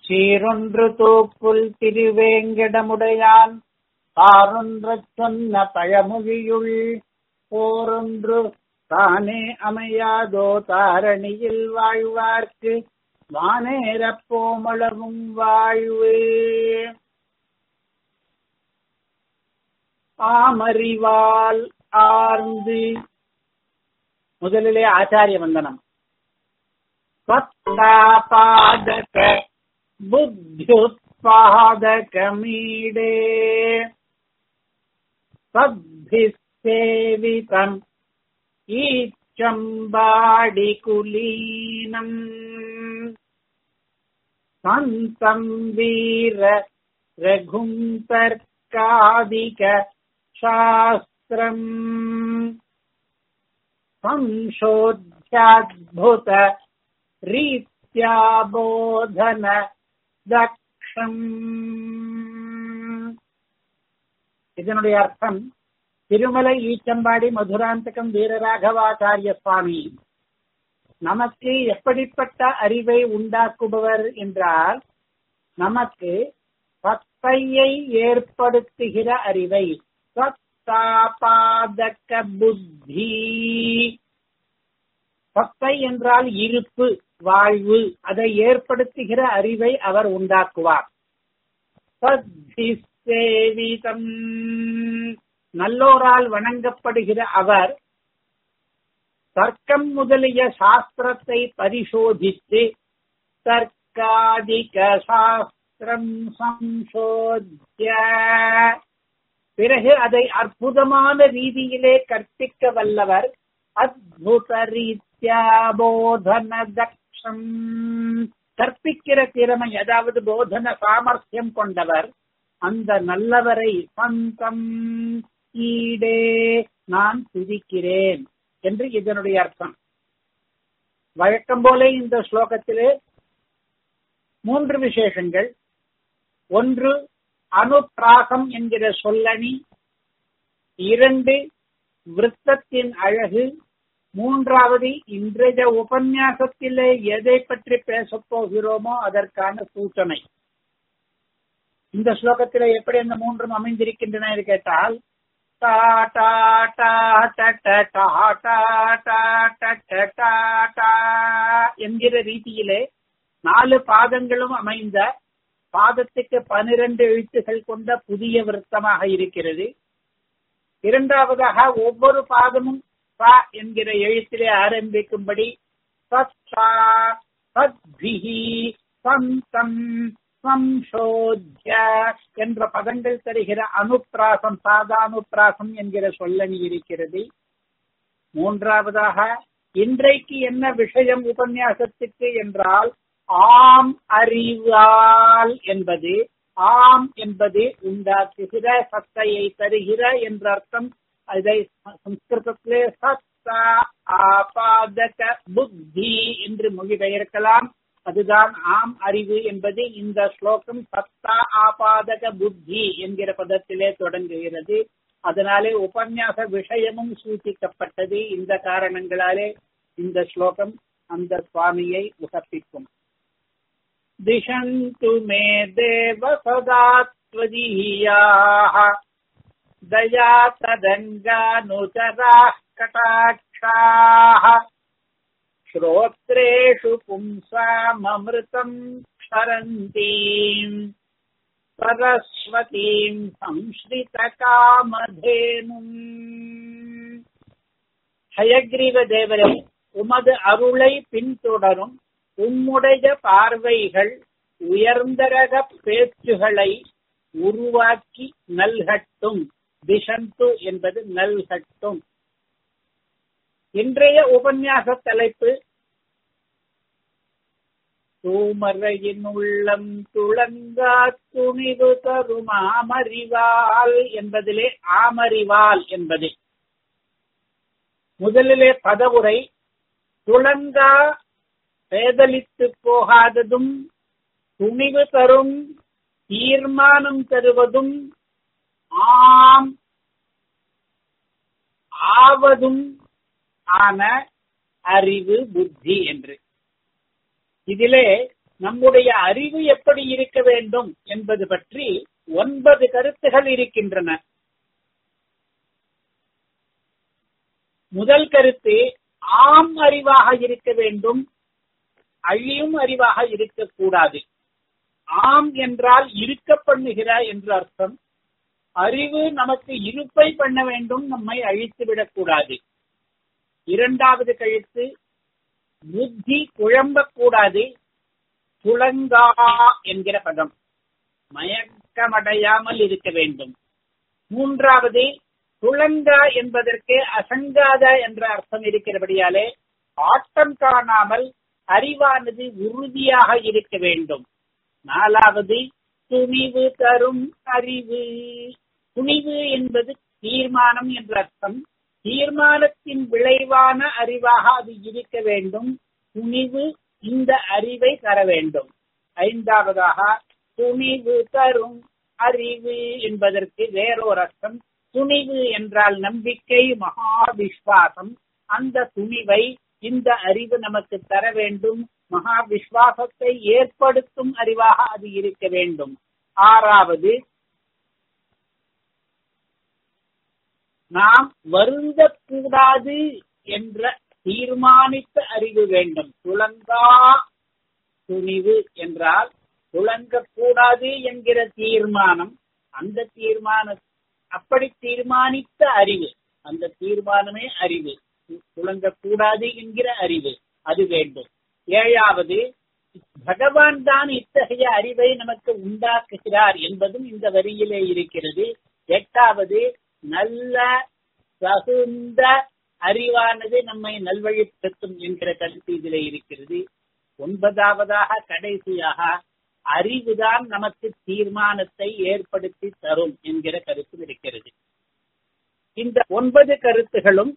சீரொன்று தோப்புல் திருவேங்கடமுடையான் தாரொன்றச் சொன்ன பழமொழியுள் போரொன்று தானே அமையாதோ தாரணியில் வாழ்வார்க்கு வானேரப் போமளவும் வாழ்வு ஆமறிவால் ஆர்ந்து முதலிலே ஆச்சாரிய வந்தனம் பாதக புத்தியுத்பாதகமீடே சத்பிசேவிதம் ஈச்சம்பாடி குலீனம் சந்தம் வீர ரகும் தர்க்காதிக சாஸ்திரம் संशोध्याद्भुत रीत्या बोधन தக்ஷம் இதனுடைய அர்த்தம் திருமலை ஈச்சம்பாடி மதுராந்தகம் வீரராகவாச்சாரிய சுவாமி நமக்கு எப்படிப்பட்ட அறிவை உண்டாக்குபவர் என்றால் நமக்கு சத்தையை ஏற்படுத்துகிற அறிவை சத்தாபாதக புத்தி சத்தை என்றால் இருப்பு வாழ்வு அதை ஏற்படுத்துகிற அறிவை அவர் உண்டாக்குவார் சத்திசேவிதம் நல்லோரால் வணங்கப்படுகிற அவர் தர்க்கம் முதலிய சாஸ்திரத்தை பரிசோதித்து தர்க்காதிக சாஸ்திரம் சம்சோத்ய பிறகு அதை அற்புதமான ரீதியிலே கற்பிக்க வல்லவர் அத்புத ரீத்யா போதன தக்ஷம் கற்பிக்கிற திறமை அதாவது போதன சாமர்த்தியம் கொண்டவர் அந்த நல்லவரை சந்தம் ஈடே நான் துதிக்கிறேன் என்று இதனுடைய அர்த்தம் வழக்கம் போல இந்த ஸ்லோகத்திலே மூன்று விசேஷங்கள் ஒன்று அனுப்பிராசம் என்கிற சொல்லணி இரண்டு விருத்தத்தின் அழகு மூன்றாவது இன்றைய உபன்யாசத்திலே எதை பற்றி பேசப் போகிறோமோ அதற்கான சூச்சனை இந்த ஸ்லோகத்திலே எப்படி அந்த மூன்றும் அமைந்திருக்கின்றன என்று கேட்டால் டா டா டா ட ட டா டா டா ட ட டா டா என்கிற ரீதியிலே நாலு பாதங்களும் அமைந்த பாதத்துக்கு பனிரெண்டு எழுத்துகள் கொண்ட புதிய விருத்தமாக இருக்கிறது இரண்டாவதாக ஒவ்வொரு பாதமும் ச என்கிற எழுத்திலே ஆரம்பிக்கும்படி சத்தா சத்பிஹி சந்தம் சம்சோத்ய என்ற பதங்கள் தருகிற அனுப்பிராசம் சாதானுப்பிராசம் என்கிற சொல்லணி இருக்கிறது மூன்றாவதாக இன்றைக்கு என்ன விஷயம் உபன்யாசத்துக்கு என்றால் ஆம் அறிவால் என்பது ஆம் என்பது உண்டாக்குகிற சத்தையை தருகிற என்ற அர்த்தம் அதை சம்ஸ்கிருதத்திலே சத்தா ஆபாதக புத்தி என்று மொழிபெயர்க்கலாம் அதுதான் ஆம் அறிவு என்பது இந்த ஸ்லோகம் சத்தா ஆபாதக புத்தி என்கிற பதத்திலே தொடங்குகிறது அதனாலே உபன்யாச விஷயமும் சூಚಿக்கப்பட்டது இந்த காரணங்களாலே இந்த ஸ்லோகம் அந்த சுவாமியை உகப்பிக்கும் दिशन्तु मे देव सदा त्वदीयाः दया तदङ्गानुचराः कटाक्षाः श्रोत्रेषु पुंसाममृतम् क्षरन्तीम् सरस्वतीम् संश्रितकामधेनुम् ஹயக்ரீவ தேவரே உமது அருளை பின்தொடரும் உம்முடைய பார்வைகள் உயர்ந்தரக பேச்சுகளை உருவாக்கி நல்கட்டும் திசந்து என்பது நல்கட்டும் இன்றைய உபன்யாச தலைப்பு தூமரையின் உள்ளம் துளங்கா துணிவு தரும் ஆமறிவால் என்பதிலே ஆமறிவால் என்பது முதலிலே பதவுரை துளங்கா பேதலித்து போகாததும் துணிவு தரும் தீர்மானம் தருவதும் ஆம் ஆவதும் ஆன அறிவு புத்தி என்று இதிலே நம்முடைய அறிவு எப்படி இருக்க வேண்டும் என்பது பற்றி ஒன்பது கருத்துகள் இருக்கின்றன முதல் கருத்து ஆம் அறிவாக இருக்க வேண்டும் அழியும் அறிவாக இருக்கக்கூடாது ஆம் என்றால் இருக்க பண்ணுகிற என்று அர்த்தம் அறிவு நமக்கு இருப்பை பண்ண வேண்டும் நம்மை அழித்து விடக்கூடாது இரண்டாவது கழுத்து புத்தி குழம்பக்கூடாது துளங்கா என்கிற பதம் மயக்கமடையாமல் இருக்க வேண்டும் மூன்றாவது துளங்கா என்பதற்கு அசங்காத என்ற அர்த்தம் இருக்கிறபடியாலே ஆட்டம் காணாமல் அறிவானது உறுதியாக இருக்க வேண்டும் நாலாவது துணிவு தரும் அறிவு துணிவு என்பது தீர்மானம் என்ற அர்த்தம் தீர்மானத்தின் விளைவான அறிவாக அது இருக்க வேண்டும் துணிவு இந்த அறிவை தர வேண்டும் ஐந்தாவதாக துணிவு தரும் அறிவு என்பதற்கு வேறொரு அர்த்தம் துணிவு என்றால் நம்பிக்கை மகா விஸ்வாசம் அந்த துணிவை இந்த அறிவு நமக்கு தர வேண்டும் மகா விஸ்வாசத்தை ஏற்படுத்தும் அறிவாக அது இருக்க வேண்டும் ஆறாவது நாம் வருந்தக்கூடாது என்ற தீர்மானித்த அறிவு வேண்டும் துளங்கா துணிவு என்றால் துளங்கக்கூடாது என்கிற தீர்மானம் அந்த தீர்மான அப்படி தீர்மானித்த அறிவு அந்த தீர்மானமே அறிவு துளங்கக்கூடாது என்கிற அறிவு அது வேண்டும் ஏழாவது பகவான் தான் இத்தகைய அறிவை நமக்கு உண்டாக்குகிறார் என்பதும் இந்த வரியிலே இருக்கிறது எட்டாவது நல்ல தகுந்த அறிவானது நம்மை நல்வழிப்படுத்தும் என்கிற கருத்து இதிலே இருக்கிறது ஒன்பதாவதாக கடைசியாக அறிவுதான் நமக்கு தீர்மானத்தை ஏற்படுத்தி தரும் என்கிற கருத்து இருக்கிறது இந்த ஒன்பது கருத்துகளும்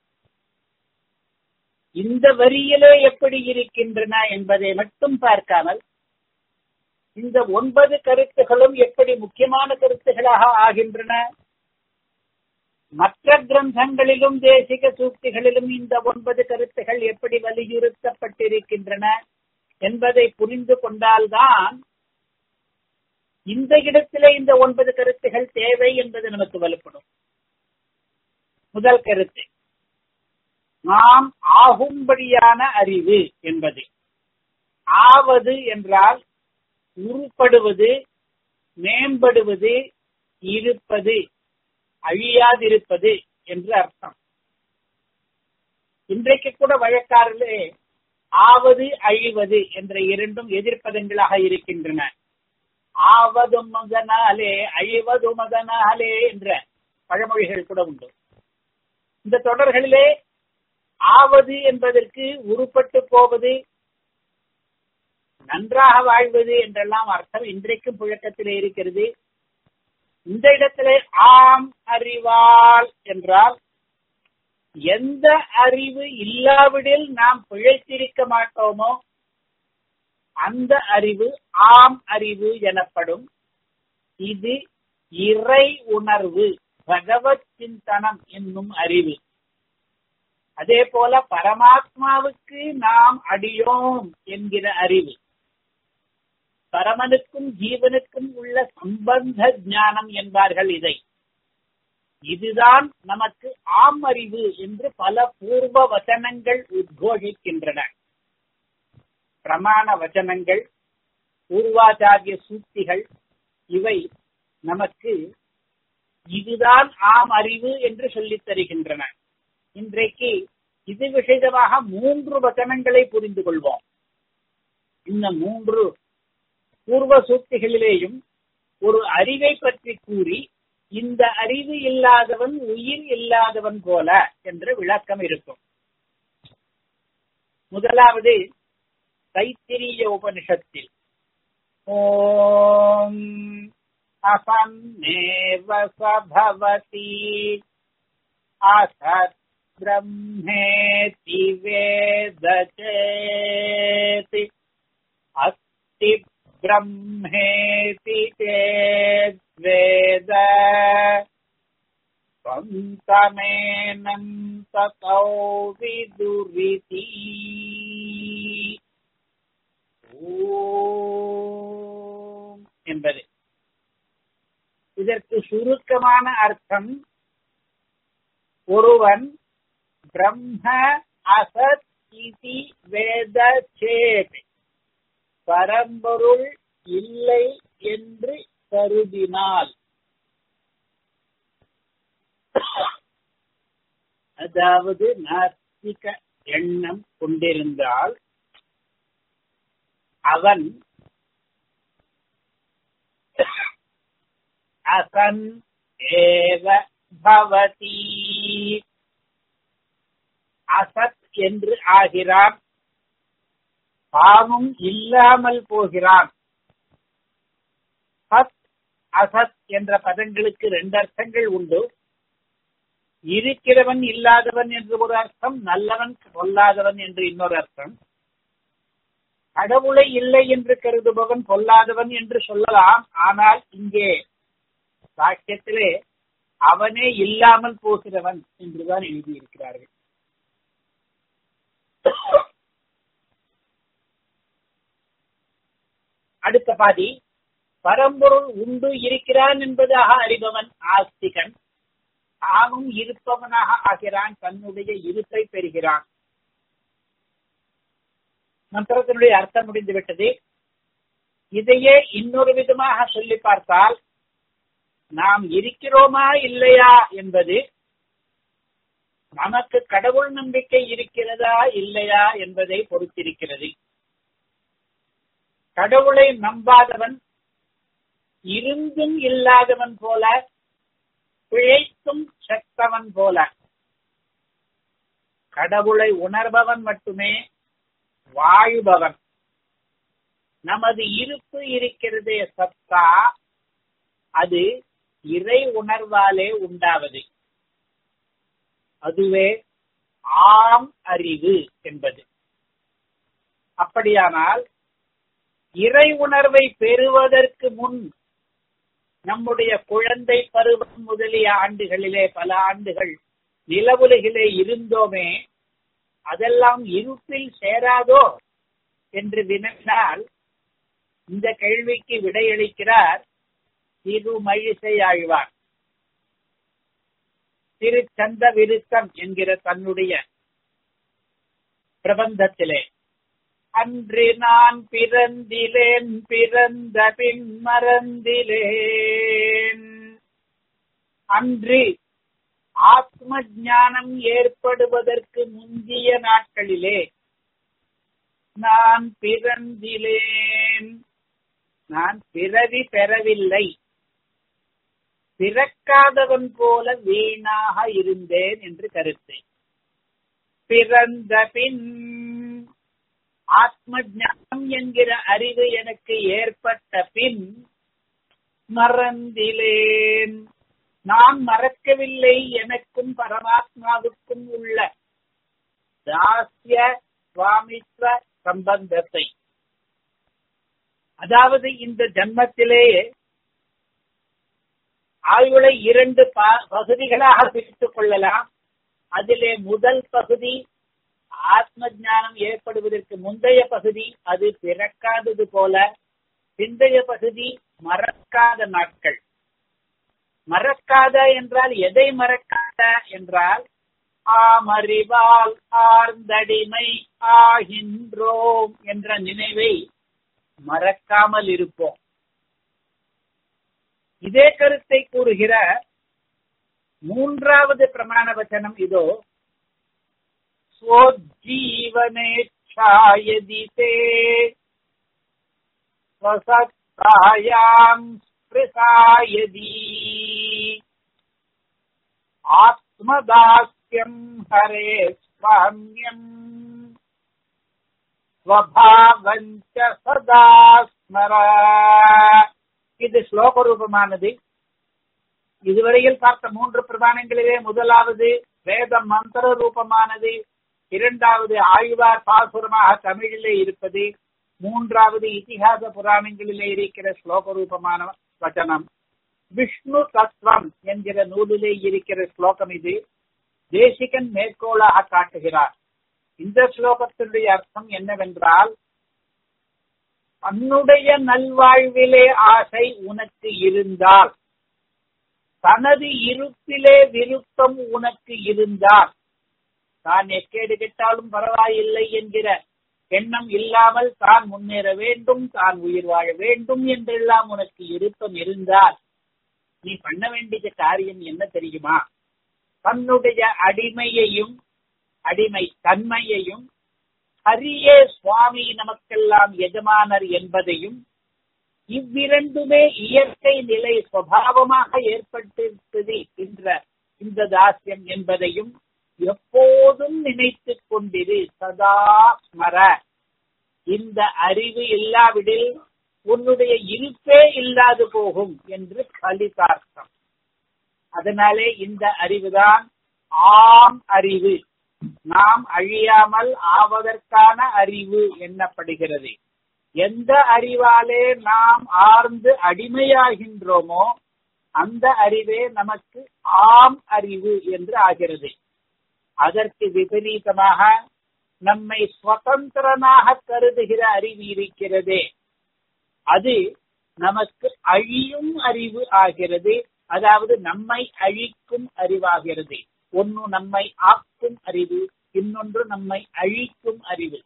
இந்த வரியிலே எப்படி இருக்கின்றன என்பதை மட்டும் பார்க்காமல் இந்த ஒன்பது கருத்துகளும் எப்படி முக்கியமான கருத்துகளாக ஆகின்றன மற்ற கிரந்தங்களிலும் தேசிக சூக்திகளிலும் இந்த ஒன்பது கருத்துகள் எப்படி வலியுறுத்தப்பட்டிருக்கின்றன என்பதை புரிந்து கொண்டால்தான் இந்த இடத்திலே இந்த ஒன்பது கருத்துகள் தேவை என்பது நமக்கு வலுப்படும் முதல் கருத்து நாம் ஆகும்படியான அறிவு என்பது ஆவது என்றால் உருப்படுவது மேம்படுவது இருப்பது அழியாதிருப்பது என்று அர்த்தம் இன்றைக்கு கூட வழக்காறிலே ஆவது அழிவது என்ற இரண்டும் எதிர்ப்பதங்களாக இருக்கின்றன ஆவதும் மகனாலே அழிவதும் மகனாலே என்ற பழமொழிகள் கூட உண்டு இந்த தொடர்களிலே ஆவது என்பதற்கு உருப்பட்டு போவது நன்றாக வாழ்வது என்றெல்லாம் அர்த்தம் இன்றைக்கும் புழக்கத்திலே இருக்கிறது இந்த இடத்திலே ஆம் அறிவால் என்றால் எந்த அறிவு இல்லாவிடில் நாம் பிழைத்திருக்க மாட்டோமோ அந்த அறிவு ஆம் அறிவு எனப்படும் இது இறை உணர்வு பகவத் சிந்தனம் என்னும் அறிவு அதே போல பரமாத்மாவுக்கு நாம் அடியோம் என்கிற அறிவு பரமனுக்கும் ஜீவனுக்கும் உள்ள சம்பந்த ஞானம் என்பார்கள் இதை இதுதான் நமக்கு ஆம் அறிவு என்று பல பூர்வ வசனங்கள் உத்கோஷிக்கின்றன பிரமாண வச்சனங்கள் பூர்வாச்சாரிய சூக்திகள் இவை நமக்கு இதுதான் ஆம் அறிவு என்று சொல்லித் தருகின்றன இன்றைக்கு இது விஷயமாக மூன்று வச்சனங்களை புரிந்து கொள்வோம் இந்த மூன்று பூர்வ சூக்திகளிலேயும் ஒரு அறிவை பற்றி கூறி இந்த அறிவு இல்லாதவன் உயிர் இல்லாதவன் போல என்ற விளக்கம் இருக்கும் முதலாவது தைத்திரிய உபனிஷத்தில் ஓம் அசன்னேவ சபவதி அசத் பிரம்மேதி வேத சேதி அஸ்தி ब्रह्मेति चेद्वेद त्वन्तमेनं ततौ विदुरिति ஓம் என்பது இதற்கு சுருக்கமான அர்த்தம் ஒருவன் பிரம்ம அசத் இதி வேத சேத் பரம்பொருள் இல்லை என்று கருதினால் அதாவது நாஸ்திக எண்ணம் கொண்டிருந்தால் அவன் அசன் ஏவ பவதி அசத் என்று ஆகிறான் தானும் இல்லாமல் போகிறான் சத் அசத் என்ற பதங்களுக்கு ரெண்டு அர்த்தங்கள் உண்டு இருக்கிறவன் இல்லாதவன் என்று ஒரு அர்த்தம் நல்லவன் பொல்லாதவன் என்று இன்னொரு அர்த்தம் கடவுளை இல்லை என்று கருதுபவன் பொல்லாதவன் என்று சொல்லலாம் ஆனால் இங்கே வாக்கியத்திலே அவனே இல்லாமல் போகிறவன் என்றுதான் எழுதியிருக்கிறார்கள் அடுத்த பாதி பரம்பொருள் உண்டு இருக்கிறான் என்பதாக அறிபவன் ஆஸ்திகன் தானும் இருப்பவனாக ஆகிறான் தன்னுடைய இருப்பை பெறுகிறான் மந்திரத்தினுடைய அர்த்தம் முடிந்துவிட்டது இதையே இன்னொரு விதமாக சொல்லி பார்த்தால் நாம் இருக்கிறோமா இல்லையா என்பது நமக்கு கடவுள் நம்பிக்கை இருக்கிறதா இல்லையா என்பதை பொறுத்திருக்கிறது கடவுளை நம்பாதவன் இருந்தும் இல்லாதவன் போல பிழைத்தும் செத்தவன் போல கடவுளை உணர்பவன் மட்டுமே வாழுபவன் நமது இருப்பு இருக்கிறதே சத்தா அது இறை உணர்வாலே உண்டாவது அதுவே ஆம் அறிவு என்பது அப்படியானால் இறை உணர்வை பெறுவதற்கு முன் நம்முடைய குழந்தை பருவம் முதலிய ஆண்டுகளிலே பல ஆண்டுகள் நிலவுலகிலே இருந்தோமே அதெல்லாம் இருப்பில் சேராதோ என்று வினவினால் இந்த கேள்விக்கு விடையளிக்கிறார் திருமழிசை ஆழ்வார் திருச்சந்த விருத்தம் என்கிற தன்னுடைய பிரபந்தத்திலே அன்று நான் பிறந்திலேன் பிறந்த பின் மறந்திலேன் அன்று ஆத்ம ஞானம் ஏற்படுவதற்கு முந்திய நாட்களிலே நான் பிறந்திலேன் நான் பிறவி பெறவில்லை பிறக்காதவன் போல வீணாக இருந்தேன் என்று கருத்து பிறந்த பின் ஆத்ம ஞானம் என்கிற அறிவு எனக்கு ஏற்பட்ட பின் மறந்திலேன் நான் மறக்கவில்லை எனக்கும் பரமாத்மாவுக்கும் உள்ள தாசிய சுவாமித்வ சம்பந்தத்தை அதாவது இந்த ஜன்மத்திலேயே ஆயுளை இரண்டு பகுதிகளாக பிரித்துக் கொள்ளலாம் அதிலே முதல் பகுதி ஆத்ம ஞானம் ஏற்படுவதற்கு முந்தைய பகுதி அது பிறக்காதது போல பிந்தைய பகுதி மறக்காத நாட்கள் மறக்காத என்றால் எதை மறக்காத என்றால் ஆமறிவால் ஆர்ந்தடிமை ஆகின்றோம் என்ற நினைவை மறக்காமல் இருப்போம் இதே கருத்தை கூறுகிற மூன்றாவது பிரமாண வச்சனம் இதோ स्वोज्जीवनेच्छायदि ते स्वसत्तायाम् स्पृशायदी आत्मदास्यम् हरे स्वाम्यम् ஸ்வபாவஞ்ச சதா ஸ்மர இது ஸ்லோக ரூபமானது இதுவரையில் பார்த்த மூன்று பிரதானங்களிலே முதலாவது வேத மந்திர ரூபமானது இரண்டாவது ஆழ்வார் பாசுரமாக தமிழிலே இருப்பது மூன்றாவது இதிகாச புராணங்களிலே இருக்கிற ஸ்லோக ரூபமான வச்சனம் விஷ்ணு தத்துவம் என்கிற நூலிலே இருக்கிற ஸ்லோகம் இது தேசிகன் மேற்கோளாக காட்டுகிறார் இந்த ஸ்லோகத்தினுடைய அர்த்தம் என்னவென்றால் தன்னுடைய நல்வாழ்விலே ஆசை உனக்கு இருந்தால் தனது இருப்பிலே விருப்பம் உனக்கு இருந்தால் தான் எக்கேடு கெட்டாலும் பரவாயில்லை என்கிற எண்ணம் இல்லாமல் தான் முன்னேற வேண்டும் தான் உயிர் வாழ வேண்டும் என்றெல்லாம் உனக்கு விருப்பம் இருந்தால் நீ பண்ண வேண்டிய காரியம் என்ன தெரியுமா தன்னுடைய அடிமையையும் அடிமை தன்மையையும் ஹரியே சுவாமி நமக்கெல்லாம் எஜமானர் என்பதையும் இவ்விரண்டுமே இயற்கை நிலை சுவாவமாக ஏற்பட்டிருப்பது என்ற இந்த தாசியம் என்பதையும் எப்போதும் நினைத்துக் கொண்டிரு சதா ஸ்மர இந்த அறிவு இல்லாவிடில் உன்னுடைய இருப்பே இல்லாது போகும் என்று பலிதார்த்தம் அதனாலே இந்த அறிவுதான் ஆம் அறிவு நாம் அழியாமல் ஆவதற்கான அறிவு எண்ணப்படுகிறது எந்த அறிவாலே நாம் ஆர்ந்து அடிமையாகின்றோமோ அந்த அறிவே நமக்கு ஆம் அறிவு என்று ஆகிறது அதற்கு விபரீதமாக நம்மை சுதந்திரனாக கருதுகிற அறிவு இருக்கிறதே அது நமக்கு அழியும் அறிவு ஆகிறது அதாவது நம்மை அழிக்கும் அறிவாகிறது ஒன்னு நம்மை ஆக்கும் அறிவு இன்னொன்று நம்மை அழிக்கும் அறிவு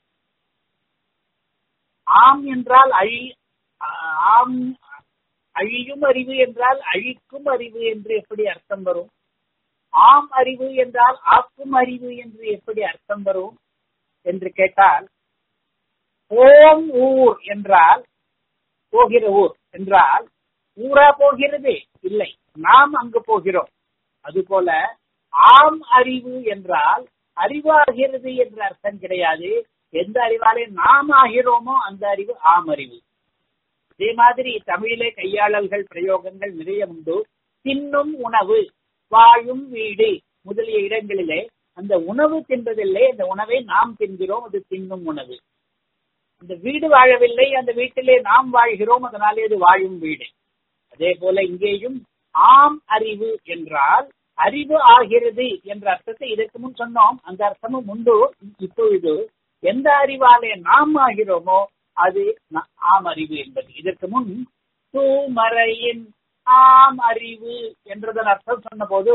ஆம் என்றால் அழி ஆம் அழியும் அறிவு என்றால் அழிக்கும் அறிவு என்று எப்படி அர்த்தம் வரும் ஆம் அறிவு என்றால் ஆக்கும் அறிவு என்று எப்படி அர்த்தம் வரும் என்று கேட்டால் ஓம் ஊர் என்றால் போகிற ஊர் என்றால் ஊரா போகிறது இல்லை நாம் அங்கு போகிறோம் அதுபோல ஆம் அறிவு என்றால் அறிவாகிறது என்ற அர்த்தம் கிடையாது எந்த அறிவாலே நாம் ஆகிறோமோ அந்த அறிவு ஆம் அறிவு அதே மாதிரி தமிழிலே கையாளல்கள் பிரயோகங்கள் நிறைய உண்டு தின்னும் உணவு வாழும் வீடு முதலிய இடங்களிலே அந்த உணவு தின்பதில்லை அந்த உணவை நாம் தின்கிறோம் அது தின்னும் உணவு அந்த வீடு வாழவில்லை அந்த வீட்டிலே நாம் வாழ்கிறோம் அதனாலே அது வாழும் வீடு அதே போல இங்கேயும் ஆம் அறிவு என்றால் அறிவு ஆகிறது என்ற அர்த்தத்தை இதற்கு முன் சொன்னோம் அந்த அர்த்தமும் உண்டு இப்பொழுது எந்த அறிவாலே நாம் ஆகிறோமோ அது ஆம் அறிவு என்பது இதற்கு முன் தூமறையின் ஆம் அறிவு என்றதன் அர்த்தம் சொன்ன போது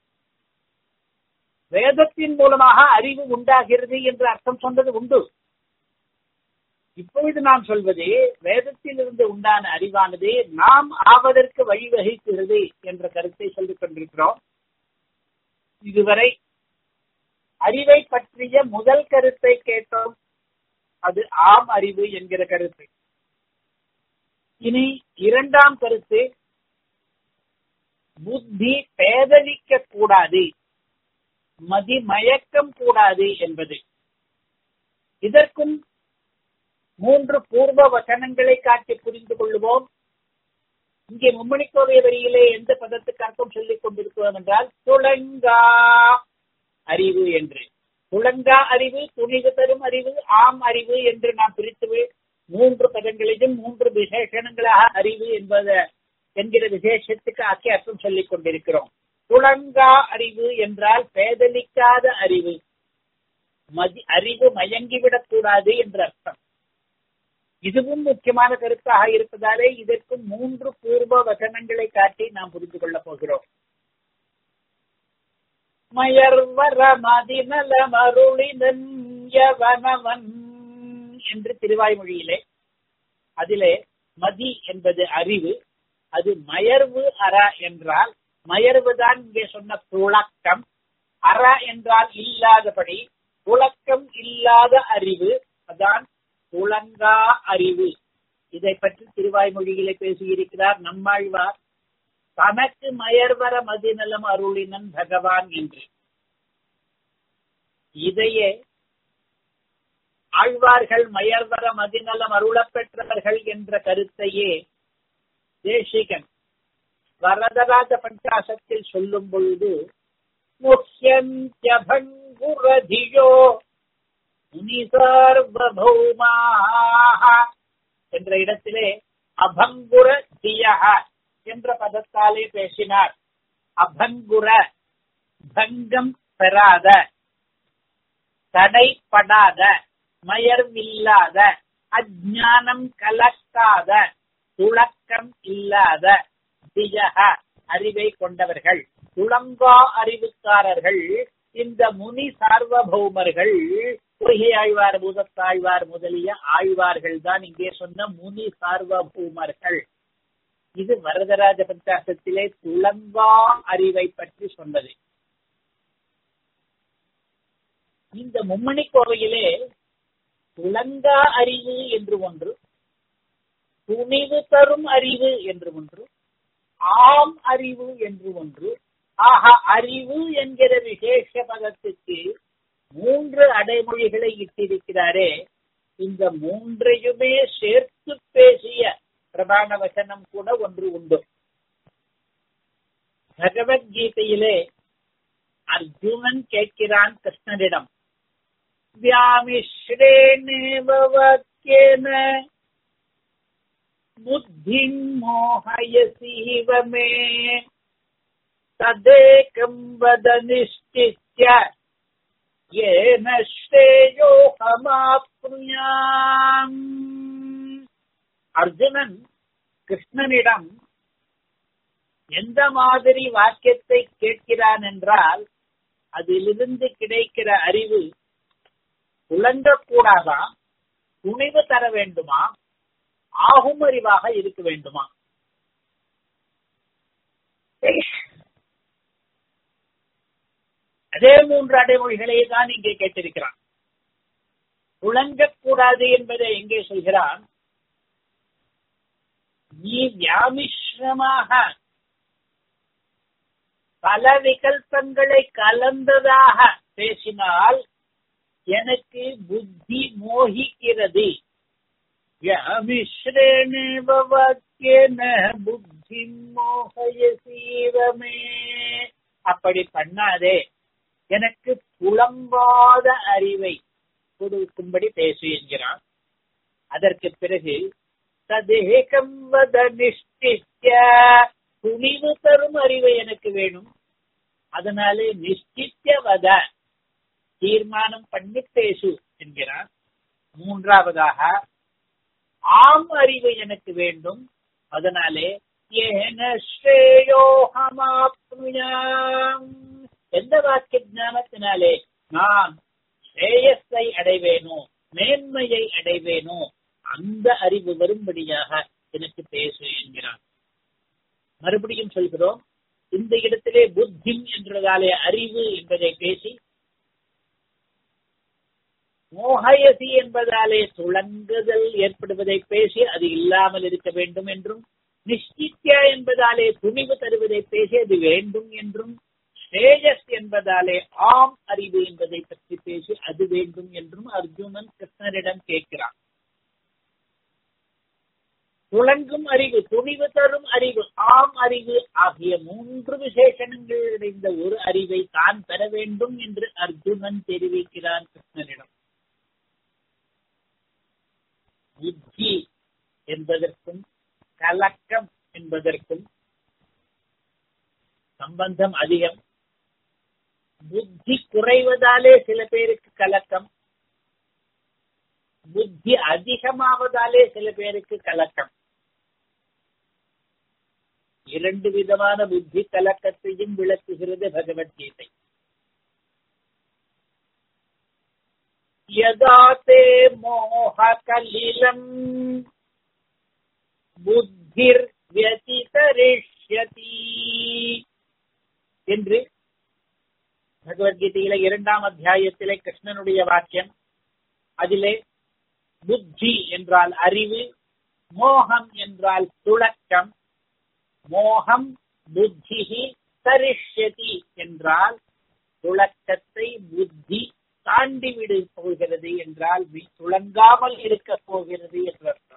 வேதத்தின் மூலமாக அறிவு உண்டாகிறது என்று அர்த்தம் சொன்னது உண்டு இப்பொழுது நாம் சொல்வது வேதத்திலிருந்து உண்டான அறிவானது நாம் ஆவதற்கு வழிவகுக்கிறது என்ற கருத்தை சொல்லிக் கொண்டிருக்கிறோம் இதுவரை அறிவை பற்றிய முதல் கருத்தை கேட்டோம் அது ஆம் அறிவு என்கிற கருத்து இனி இரண்டாம் கருத்து புத்தி பேதலிக்க கூடாது மதிமயக்கம் கூடாது என்பது இதற்கும் மூன்று பூர்வ வசனங்களை காட்டி புரிந்து கொள்ளுவோம் இங்கே மும்மணிக்கோரிய வரியிலே எந்த பதத்துக்கு அர்த்தம் சொல்லிக் கொண்டிருக்கிறோம் என்றால் துளங்கா அறிவு என்று துளங்கா அறிவு துணிவு தரும் அறிவு ஆம் அறிவு என்று நாம் பிரித்து மூன்று பதங்களிலும் மூன்று விசேஷணங்களாக அறிவு என்பத என்கிற விசேஷத்துக்கு ஆக்கி அர்த்தம் சொல்லிக் கொண்டிருக்கிறோம் துளங்கா அறிவு என்றால் பேதலிக்காத அறிவு மதி அறிவு மயங்கிவிடக் கூடாது என்ற அர்த்தம் இதுவும் முக்கியமான கருத்தாக இருப்பதாலே இதற்கு மூன்று பூர்வ வசனங்களை காட்டி நாம் புரிந்து கொள்ளப் போகிறோம் மயர்வர மதிநல மருளினன் யவனவன் என்று திருவாய்மொழியிலே அதிலே மதி என்பது அறிவு அது மயர்வு அற என்றால் மயர்வுதான் இங்கே சொன்ன துளக்கம் அற என்றால் இல்லாதபடி துளக்கம் இல்லாத அறிவு அதான் துளங்கா அறிவு இதை பற்றி திருவாய்மொழியிலே பேசியிருக்கிறார் நம்மாழ்வார் தனக்கு மயர்வர மதிநலம் அருளினன் பகவான் என்று இதையே ஆழ்வார்கள் மயர்வர மதிநலம் அருளப் பெற்றவர்கள் என்ற கருத்தையே தேசிகன் வரதராஜ பஞ்சாசத்தில் சொல்லும் பொழுது முக்கியந்தியபங்குரதியோ முனிசார்வபௌமாக என்ற இடத்திலே அபங்குர தியக என்ற பதத்தாலே பேசினார் அபங்குர பங்கம் பெறாத தடைப்படாத மயர்வில்லாத அஜானம் கலக்காத துளக்கம் இல்லாத திஜக அறிவை கொண்டவர்கள் துளங்கா அறிவுக்காரர்கள் இந்த முனி சார்வபௌமர்கள் பொய்கை ஆழ்வார் பூதத்தாழ்வார் முதலிய ஆழ்வார்கள் தான் இங்கே சொன்ன முனி சார்வபௌமர்கள் இது வரதராஜ பஞ்சாசத்திலே துளங்கா அறிவை பற்றி சொன்னது இந்த மும்மணி கோவையிலே துளங்கா அறிவு என்று ஒன்று துணிவு தரும் அறிவு என்று ஒன்று ஆம் அறிவு என்று ஒன்று ஆக அறிவு என்கிற விசேஷ பதத்துக்கு மூன்று அடைமொழிகளை இட்டிருக்கிறாரே இந்த மூன்றையுமே சேர்த்து பேசிய பிரதான வசனம் கூட ஒன்று உண்டு பகவத்கீதையிலே அர்ஜுனன் கேட்கிறான் கிருஷ்ணனிடம் व्यामिश्रेणेव वाक्येन बुद्धिम् मोहयसीव मे तदेकम् वद निश्चित्य येन श्रेयोहमाप्नुयाम् அர்ஜுனன் கிருஷ்ணனிடம் எந்த மாதிரி வாக்கியத்தை கேட்கிறான் என்றால் அதிலிருந்து கிடைக்கிற அறிவு துளங்கக்கூடாதா துணிவு தர வேண்டுமா ஆகும் அறிவாக இருக்க வேண்டுமா அதே மூன்று அடைமொழிகளை தான் இங்கே கேட்டிருக்கிறான் துளங்கக்கூடாது என்பதை எங்கே சொல்கிறான் நீ வியாமிஸ்ரமாக பல விகல்பங்களை கலந்ததாக பேசினால் எனக்கு புத்தி மோகிக்கிறது வியாமிஸ்ரேணேவ வாக்கியன புத்தி மோகயசீவமே அப்படி பண்ணாதே எனக்கு புலம்பாத அறிவை கொடுக்கும்படி பேசு என்கிறான் அதற்கு பிறகு ததேகம் வத நிஷ்டித்ய துணிவு தரும் அறிவை எனக்கு வேணும் அதனாலே நிஷ்டித்ய வத தீர்மானம் பண்ணி பேசு என்கிறார் மூன்றாவதாக ஆம் அறிவு எனக்கு வேண்டும் அதனாலே ஏன ஸ்ரேயோஹமாப்னுயாம் எந்த வாக்கிய ஞானத்தினாலே நான் ஸ்ரேயஸை அடைவேனோ மேன்மையை அடைவேனோ அந்த அறிவு வரும்படியாக எனக்கு பேசு என்கிறான் மறுபடியும் சொல்கிறோம் இந்த இடத்திலே புத்தி என்றதாலே அறிவு என்பதை பேசி மோகயசி என்பதாலே துளங்குதல் ஏற்படுவதை பேசி அது இல்லாமல் இருக்க வேண்டும் என்றும் நிஷ்டித்யா என்பதாலே துணிவு தருவதை பேசி அது வேண்டும் என்றும் ஸ்ரேயஸ் என்பதாலே ஆம் அறிவு என்பதை பற்றி பேசி அது வேண்டும் என்றும் அர்ஜுனன் கிருஷ்ணரிடம் கேட்கிறான் துளங்கும் அறிவு துணிவு தரும் அறிவு ஆம் அறிவு ஆகிய மூன்று விசேஷணங்கள் இணைந்த ஒரு அறிவை தான் பெற வேண்டும் என்று அர்ஜுனன் தெரிவிக்கிறான் கிருஷ்ணனிடம் புத்தி என்பதற்கும் கலக்கம் என்பதற்கும் சம்பந்தம் அதிகம் புத்தி குறைவதாலே சில பேருக்கு கலக்கம் புத்தி அதிகமாவதாலே சில பேருக்கு கலக்கம் இரண்டு விதமான புத்தி கலக்கத்தையும் விளக்குகிறது பகவத்கீதை यदा ते मोहकलिलम् புத்திர்வியதிதரிஷ்யதி என்று பகவத்கீதையில இரண்டாம் அத்தியாயத்திலே கிருஷ்ணனுடைய வாக்கியம் அதிலே புத்தி என்றால் அறிவு மோகம் என்றால் துளக்கம் மோகம் புத்தி தரிஷ்யதி என்றால் துளக்கத்தை புத்தி தாண்டி விடு போகிறது என்றால் துளங்காமல் இருக்க போகிறது என்று அர்த்தம்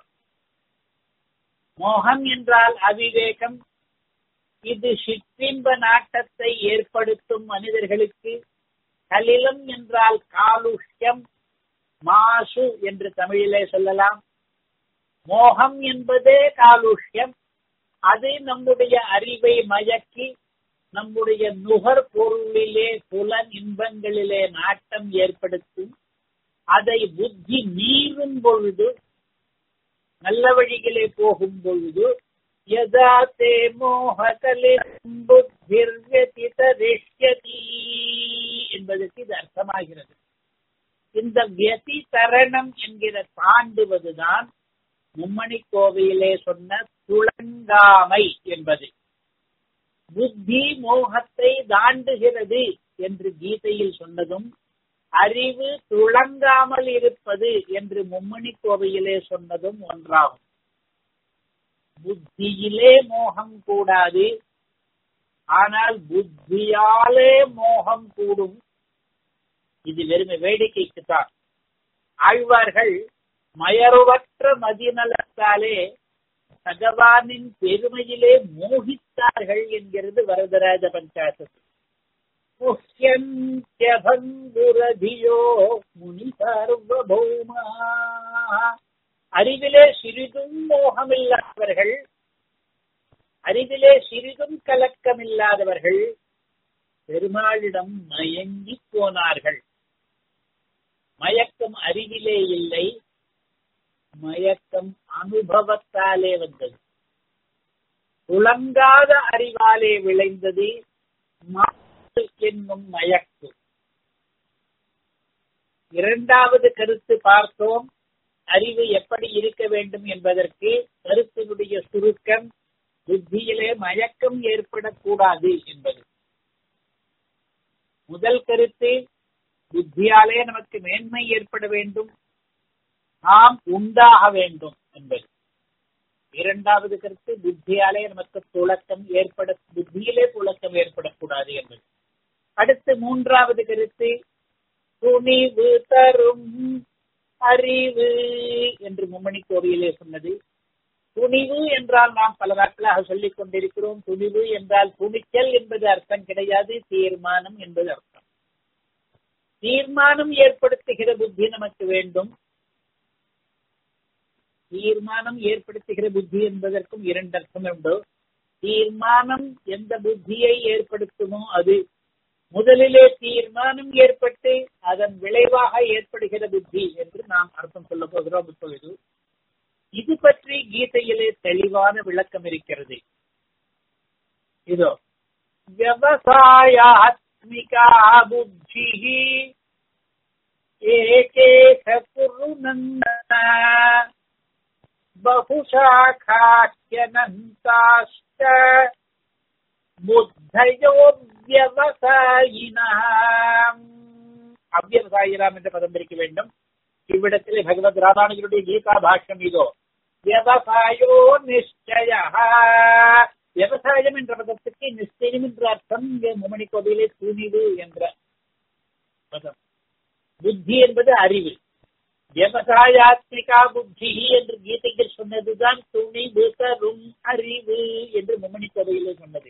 மோகம் என்றால் அவிவேகம் இது சிற்றின்ப நாட்டத்தை ஏற்படுத்தும் மனிதர்களுக்கு கலிலம் என்றால் காலுஷ்யம் மாசு என்று தமிழிலே சொல்லலாம் மோகம் என்பதே காலுஷ்யம் அது நம்முடைய அறிவை மயக்கி நம்முடைய நுகர் பொருளிலே புலன் இன்பங்களிலே நாட்டம் ஏற்படுத்தும் அதை புத்தி மீறும் பொழுது நல்ல வழியிலே போகும் பொழுது யதா தே மோககலிம் புத்திர்வதிதரிஷ்யதி என்பதற்கு இது அர்த்தமாகிறது இந்த வியதி தரணம் என்கிற தாண்டுவதுதான் மும்மணி கோவையிலே சொன்ன துளங்காமை என்பது புத்தி மோகத்தை தாண்டுகிறது என்று கீதையில் சொன்னதும் அறிவு துளங்காமல் இருப்பது என்று மும்மணி கோவையிலே சொன்னதும் ஒன்றாகும் புத்தியிலே மோகம் கூடாது ஆனால் புத்தியாலே மோகம் கூடும் இது வெறுமை வேடிக்கைக்குத்தான் ஆழ்வார்கள் மயருவற்ற மதிநலத்தாலே பகவானின் பெருமையிலே மோகித்தார்கள் என்கிறது வரதராஜ பஞ்சாசத்து முஹ்யந்தியபங்குரதியோ முனி சார்வபௌமா அறிவிலே சிறிதும் மோகமில்லாதவர்கள் அறிவிலே சிறிதும் கலக்கமில்லாதவர்கள் பெருமாளிடம் மயங்கி போனார்கள் மயக்கம் அறிவிலே இல்லை மயக்கம் அனுபவத்தாலே வந்தது துளங்காத அறிவாலே விளைந்தது என்னும் மயக்கு இரண்டாவது கருத்து பார்த்தோம் அறிவு எப்படி இருக்க வேண்டும் என்பதற்கு கருத்தினுடைய சுருக்கம் புத்தியிலே மயக்கம் ஏற்படக்கூடாது என்பது முதல் கருத்து புத்தியாலே நமக்கு மேன்மை ஏற்பட வேண்டும் நாம் உண்டாக வேண்டும் என்பது இரண்டாவது கருத்து புத்தியாலே நமக்கு துளக்கம் ஏற்பட புத்தியிலே துளக்கம் ஏற்படக்கூடாது என்பது அடுத்து மூன்றாவது கருத்து துணிவு தரும் அறிவு என்று மும்மணி கோவிலே சொன்னது துணிவு என்றால் நாம் பல நாட்களாக சொல்லிக் கொண்டிருக்கிறோம் துணிவு என்றால் துணிச்சல் என்பது அர்த்தம் கிடையாது தீர்மானம் என்பது அர்த்தம் தீர்மானம் ஏற்படுத்துகிற புத்தி நமக்கு வேண்டும் தீர்மானம் ஏற்படுத்துகிற புத்தி என்பதற்கும் இரண்டு அர்த்தம் உண்டு தீர்மானம் எந்த புத்தியை ஏற்படுத்துமோ அது முதலிலே தீர்மானம் ஏற்பட்டு அதன் விளைவாக ஏற்படுகிற புத்தி என்று நாம் அர்த்தம் சொல்ல போகிறோம் இப்பொழுது இது பற்றி கீதையிலே தெளிவான விளக்கம் இருக்கிறது இதோ விவசாயாத்மிகா புத்தி ஏகேக குருநந்த बहुशाखाख्यनन्ताश्च बुद्धयो வியவசாயினாம் அவ்வியவசாயினாம் என்ற பதம் பிரிக்க வேண்டும் இவ்விடத்திலே பகவத் ராமானுஜருடைய கீதா பாஷ்யம் இதோ விவசாயோ நிச்சய விவசாயம் என்ற பதத்துக்கு நிச்சயம் என்ற அர்த்தம் இங்கே முமணி கோவிலே துணிவு என்ற பதம் புத்தி என்பது அறிவு விவசாயாத்மிகா புத்தி என்று கீதையில் சொன்னதுதான் துணிவு தரும் அறிவு என்று மும்மணி கோவையிலே சொன்னது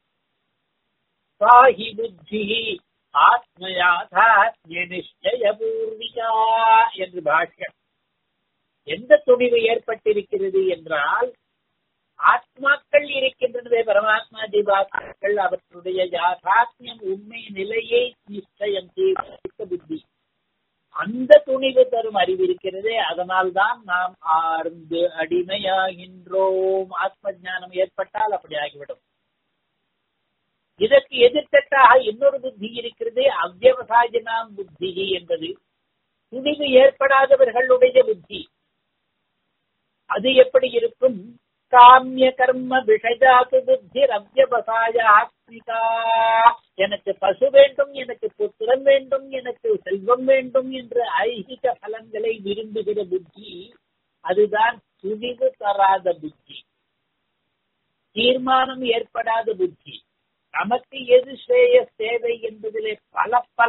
சாஹி புத்தி ஆத்மயாதாத்மிய நிச்சய பூர்விகா என்று பாஷ்யம் எந்த துணிவு ஏற்பட்டிருக்கிறது என்றால் ஆத்மாக்கள் இருக்கின்றனவே பரமாத்மா ஜீவாத்மாக்கள் அவற்றுடைய யாதாத்மியம் உண்மை நிலையை நிச்சயம் செய்த புத்தி அந்த துணிவு தரும் அறிவு இருக்கிறதே அதனால் தான் நாம் ஆர்ந்து அடிமையாகின்றோம் ஆத்ம ஞானம் ஏற்பட்டால் அப்படி ஆகிவிடும் இதற்கு எதிர்த்தட்டாக இன்னொரு புத்தி இருக்கிறது அவ்வவசாயினாம் புத்தி என்பது துணிவு ஏற்படாதவர்களுடைய புத்தி அது எப்படி இருக்கும் காமிய கர்ம விஷஜாத்து புத்தி அவ்வவசாயாத்மிகா எனக்கு பசு வேண்டும் எனக்கு புத்திரம் வேண்டும் எனக்கு செல்வம் வேண்டும் என்ற ஐகிக பலன்களை விரும்புகிற புத்தி அதுதான் துணிவு தராத புத்தி தீர்மானம் ஏற்படாத புத்தி நமக்கு எது ஸ்ரேய தேவை என்பதிலே பல பல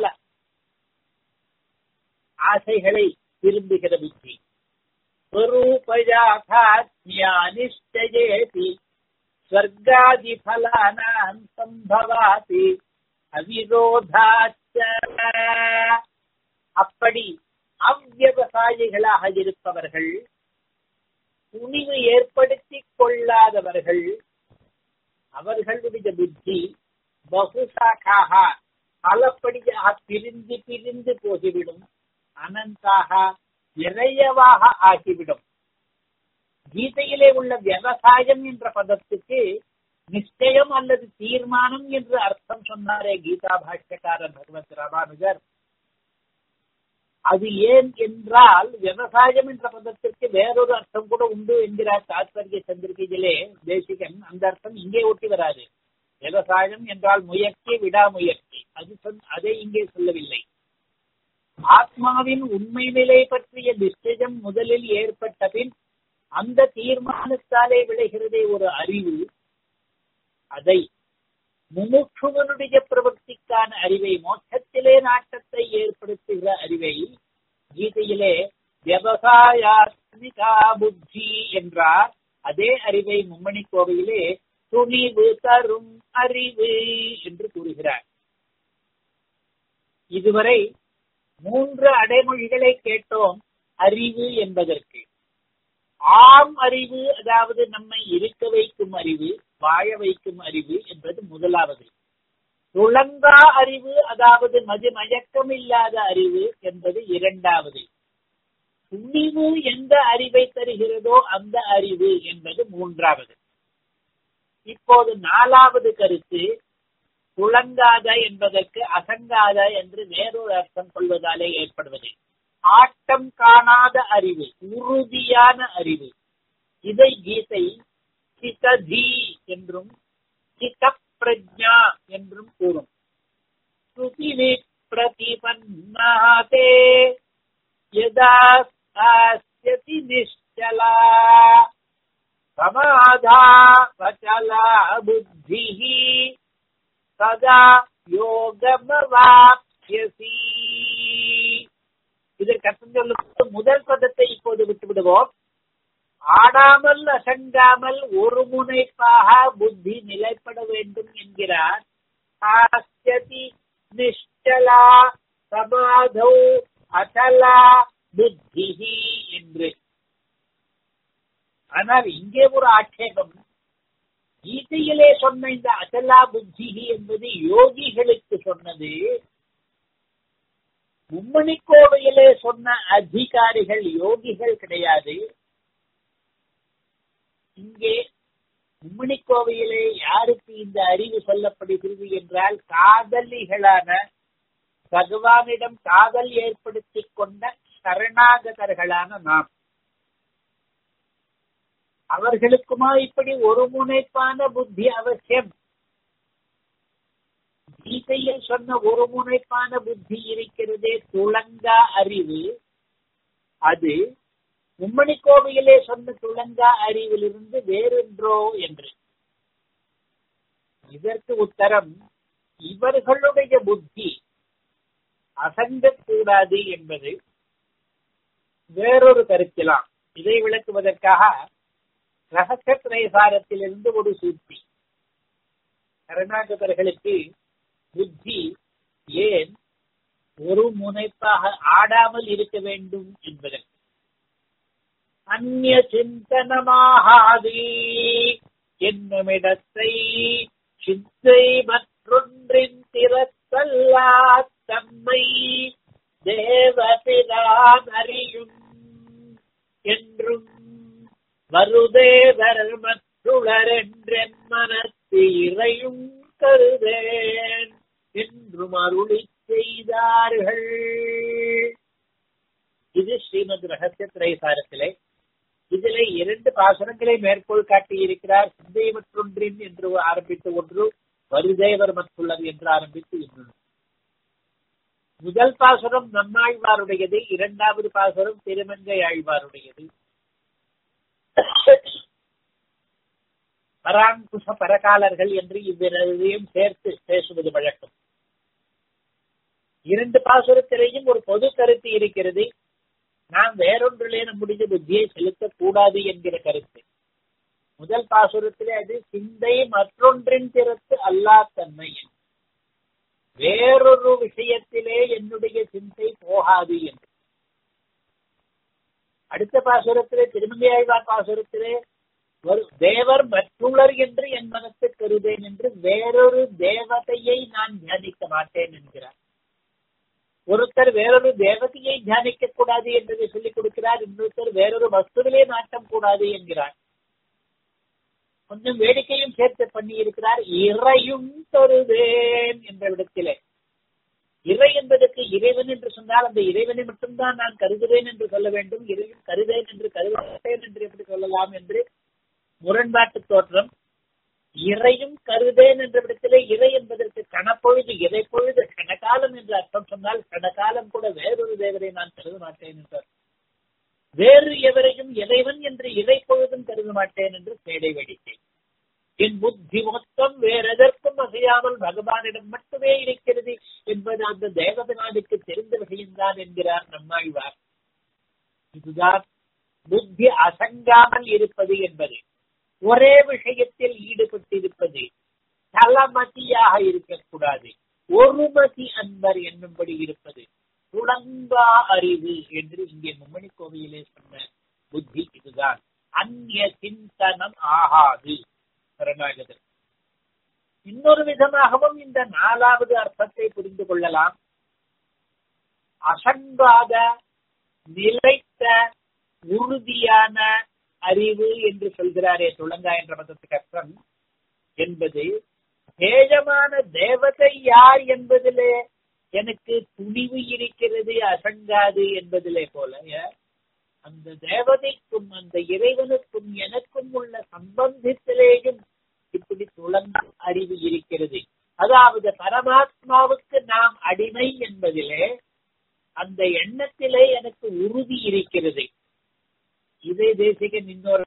ஆசைகளை விரும்புகிற புத்தி स्वरूपयाथात्म्यानिश्चयेति स्वर्गादिफलानाम् सम्भवाति அவிரோதாச்ச அப்படி அவ்வியவசாயிகளாக இருப்பவர்கள் துணிவு ஏற்படுத்திக் கொள்ளாதவர்கள் அவர்களுடைய புத்தி பகுசாக்காக பலப்படியாக பிரிந்து பிரிந்து போகிவிடும் அனந்தாக நிறையவாக ஆகிவிடும் கீதையிலே உள்ள விவசாயம் என்ற பதத்துக்கு நிச்சயம் அல்லது தீர்மானம் என்று அர்த்தம் சொன்னாரே கீதா பாஷ்யக்காரர் பகவத் ராமானுஜர் அது ஏன் என்றால் விவசாயம் என்ற பதத்திற்கு வேறொரு அர்த்தம் கூட உண்டு என்கிறார் தாத்பரிய சந்திரிகையிலே தேசிகன் அந்த அர்த்தம் இங்கே ஒட்டி வராது விவசாயம் என்றால் முயற்சி விடாமுயற்சி அது சொல் அதை இங்கே சொல்லவில்லை ஆத்மாவின் உண்மை நிலை பற்றிய நிச்சயம் முதலில் ஏற்பட்ட பின் அந்த தீர்மானத்தாலே விளைகிறதே ஒரு அறிவு அதை முமுட்சுவனுடைய பிரவൃத்திக்கான அறிவை மோட்சத்திலே நாட்டத்தை ஏற்படுத்துகிற அறிவை கீதையிலே விவசாயாத்மிகா புத்தி என்றார் அதே அறிவை மும்மணி கோவையிலே துணிவு தரும் அறிவு என்று கூறுகிறார் இதுவரை மூன்று அடைமொழிகளை கேட்டோம் அறிவு என்பதற்கு ஆம் அறிவு அதாவது நம்மை இருக்க வைக்கும் அறிவு வாழ வைக்கும் அறிவு என்பது முதலாவது துளங்கா அறிவு அதாவது மது மயக்கம் இல்லாத அறிவு என்பது இரண்டாவது துணிவு எந்த அறிவை தருகிறதோ அந்த அறிவு என்பது மூன்றாவது இப்போது நாலாவது கருத்து துளங்காத என்பதற்கு அசங்காத என்று வேறொரு அர்த்தம் கொள்வதாலே ஏற்படுவது ஆட்டம் காணாத அறிவு உறுதியான அறிவு இதை கீதை சிததி என்றும் சித பிரஜா என்றும் கூறும் ஸ்ருதி பிரதிபன்னாதே யதா சாஸ்யதி நிஷ்சலா சமாதா வச்சலா புத்திஹி சதா யோகமவாப்யசி இதற்கு அர்த்தம் சொல்லும் முதல் பதத்தை இப்போது விட்டு விடுவோம் ஆடாமல் அசங்காமல் ஒரு முனைப்பாக புத்தி நிலைப்பட வேண்டும் என்கிறார் ஆஸ்யதி நிஷ்டலா சமாதௌ அசலா புத்தி என்று ஆனால் இங்கே ஒரு ஆட்சேபம் கீதையிலே சொன்ன இந்த அசலா புத்தி என்பது யோகிகளுக்கு சொன்னது மும்மணி கோவையிலே சொன்ன அதிகாரிகள் யோகிகள் கிடையாது இங்கே மும்மணி கோவையிலே யாருக்கு இந்த அறிவு சொல்லப்படுகிறது என்றால் காதலிகளான பகவானிடம் காதல் ஏற்படுத்திக் கொண்ட சரணாகதர்களான நாம் அவர்களுக்குமா இப்படி ஒரு முனைப்பான புத்தி அவசியம் கீதையில் சொன்ன ஒரு முனைப்பான புத்தி இருக்கிறதே துளங்கா அறிவு அது மும்மணி கோவையிலே சொன்ன துளங்கா அறிவிலிருந்து வேறென்றோ என்று இதற்கு உத்தரம் இவர்களுடைய புத்தி அசங்கக்கூடாது என்பது வேறொரு கருத்திலாம் இதை விளக்குவதற்காக ரகசிய திரைசாரத்திலிருந்து ஒரு சூழ்ச்சி கருணாகதர்களுக்கு புத்தி ஏன் ஒரு முனைப்பாக ஆடாமல் இருக்க வேண்டும் என்பதற்கு அந்நிய சிந்தனமாகாதி என்னுமிடத்தை சிந்தை மற்றொன்றின் திறத்தல்லா தம்மை தேவபிதான் அறியும் என்றும் வருதேவர் மற்றுளர் என்றென் மனத்து இறையும் கருதேன் என்றும் அருளி செய்தார்கள் இது ஸ்ரீமத் ரகசிய திரைசாரத்திலே இதிலே இரண்டு பாசுரங்களை மேற்கோள் காட்டி இருக்கிறார் சிந்தை மற்றொன்றின் என்று ஆரம்பித்து ஒன்று வருதேவர் மற்றுள்ளது என்று ஆரம்பித்து இன்னொன்று முதல் பாசுரம் நம்மாழ்வாருடையது இரண்டாவது பாசுரம் திருமங்கை ஆழ்வாருடையது பராங்குஷ பரகாலர்கள் என்று இவ்விரதையும் சேர்த்து பேசுவது வழக்கம் இரண்டு பாசுரத்திலேயும் ஒரு பொது கருத்து இருக்கிறது நாம் வேறொன்றிலே நம்முடைய புத்தியை செலுத்தக்கூடாது என்கிற கருத்து முதல் பாசுரத்திலே அது சிந்தை மற்றொன்றின் திறத்து அல்லா தன்மை வேறொரு விஷயத்திலே என்னுடைய சிந்தை போகாது என்று அடுத்த பாசுரத்திலே திருமங்கையாழ்வார் பாசுரத்திலே ஒரு தேவர் மற்றுள்ளர் என்று என் மனத்து கருதேன் என்று வேறொரு தேவதையை நான் தியானிக்க மாட்டேன் என்கிறார் ஒருத்தர் வேறொரு தேவதையை தியானிக்க கூடாது என்பதை சொல்லிக் கொடுக்கிறார் இன்னொருத்தர் வேறொரு வஸ்துவிலே நாட்டம் கூடாது என்கிறார் கொஞ்சம் வேடிக்கையும் சேர்த்து பண்ணி இருக்கிறார் இறையும் தருவேன் என்ற இடத்திலே இறை என்பதற்கு இறைவன் என்று சொன்னால் அந்த இறைவனை மட்டும்தான் நான் கருதுவேன் என்று சொல்ல வேண்டும் இறைவன் கருதேன் என்று கருதேன் என்று எப்படி சொல்லலாம் என்று முரண்பாட்டு தோற்றம் இறையும் கருதேன் என்ற இடத்திலே இறை என்பதற்கு கணப்பொழுது இறை பொழுது கணக்காலம் என்று அர்த்தம் சொன்னால் கணக்காலம் கூட வேறொரு தேவரை நான் கருத மாட்டேன் என்றார் வேறு எவரையும் இறைவன் என்று இறை பொழுதும் கருத மாட்டேன் என்று மேடை வேடிக்கை என் புத்தி மொத்தம் வேறெதற்கும் அசையாமல் பகவானிடம் மட்டுமே இருக்கிறது என்பது அந்த தேவதனானுக்கு தெரிந்த விஷயம்தான் என்கிறார் நம்மாழ்வார் இதுதான் புத்தி அசங்காமல் இருப்பது என்பது ஒரே விஷயத்தில் ஈடுபட்டிருப்பது தலமதியாக இருக்கக்கூடாது ஒருமதி அன்பர் என்னும்படி இருப்பது துளங்கா அறிவு என்று இங்கே மும்மணி கோவையிலே சொன்ன புத்தி இதுதான் அந்நிய சிந்தனம் ஆகாது சரணாகதர் இன்னொரு விதமாகவும் இந்த நாலாவது அர்த்தத்தை புரிந்து கொள்ளலாம் அசங்காத நிலைத்த உறுதியான அறிவு என்று சொல்கிறாரே துளங்கா என்ற பதத்துக்கு அர்த்தம் என்பது தேஜமான தேவதை யார் என்பதிலே எனக்கு துணிவு இருக்கிறது அசங்காது என்பதிலே போல அந்த தேவதைக்கும் அந்த இறைவனுக்கும் எனக்கும் உள்ள சம்பந்தத்திலேயும் இப்படி துளங்க அறிவு இருக்கிறது அதாவது பரமாத்மாவுக்கு நாம் அடிமை என்பதிலே அந்த எண்ணத்திலே எனக்கு உறுதி இருக்கிறது இதை தேசிகன் இன்னொரு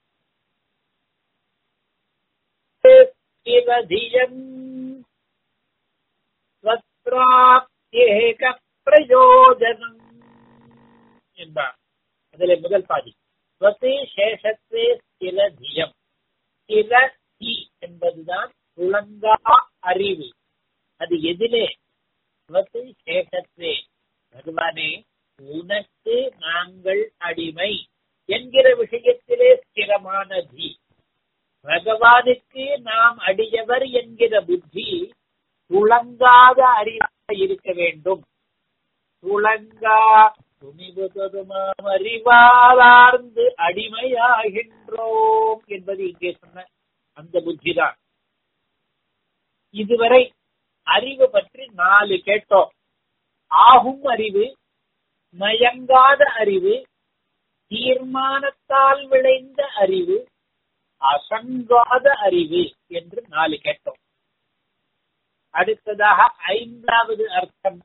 சிவதியம் ஸ்வத்ராப்தியேக பிரயோஜனம் என்பார் அதில் முதல் பாதி ஸ்வத்து சேஷத்வே ஸ்திர தியம் ஸ்திர தி என்பதுதான் துளங்கா அறிவு அது எதிலே ஸ்வத்து சேஷத்வே பகவானே உனக்கு நாங்கள் அடிமை என்கிற விஷயத்திலே ஸ்திரமான தி பகவானுக்கு நாம் அடியவர் என்கிற புத்தி துளங்காத அறிவாக இருக்க வேண்டும் துளங்கா துணிவு தொதுமாம் அறிவார்ந்து அடிமையாகின்றோம் என்பது இங்கே சொன்ன அந்த புத்திதான் இதுவரை அறிவு பற்றி நாலு கேட்டோம் ஆகும் அறிவு மயங்காத அறிவு தீர்மானத்தால் விளைந்த அறிவு அசங்காத அறிவு என்று நாலு கேட்டோம் அடுத்ததாக ஐந்தாவது அர்த்தம்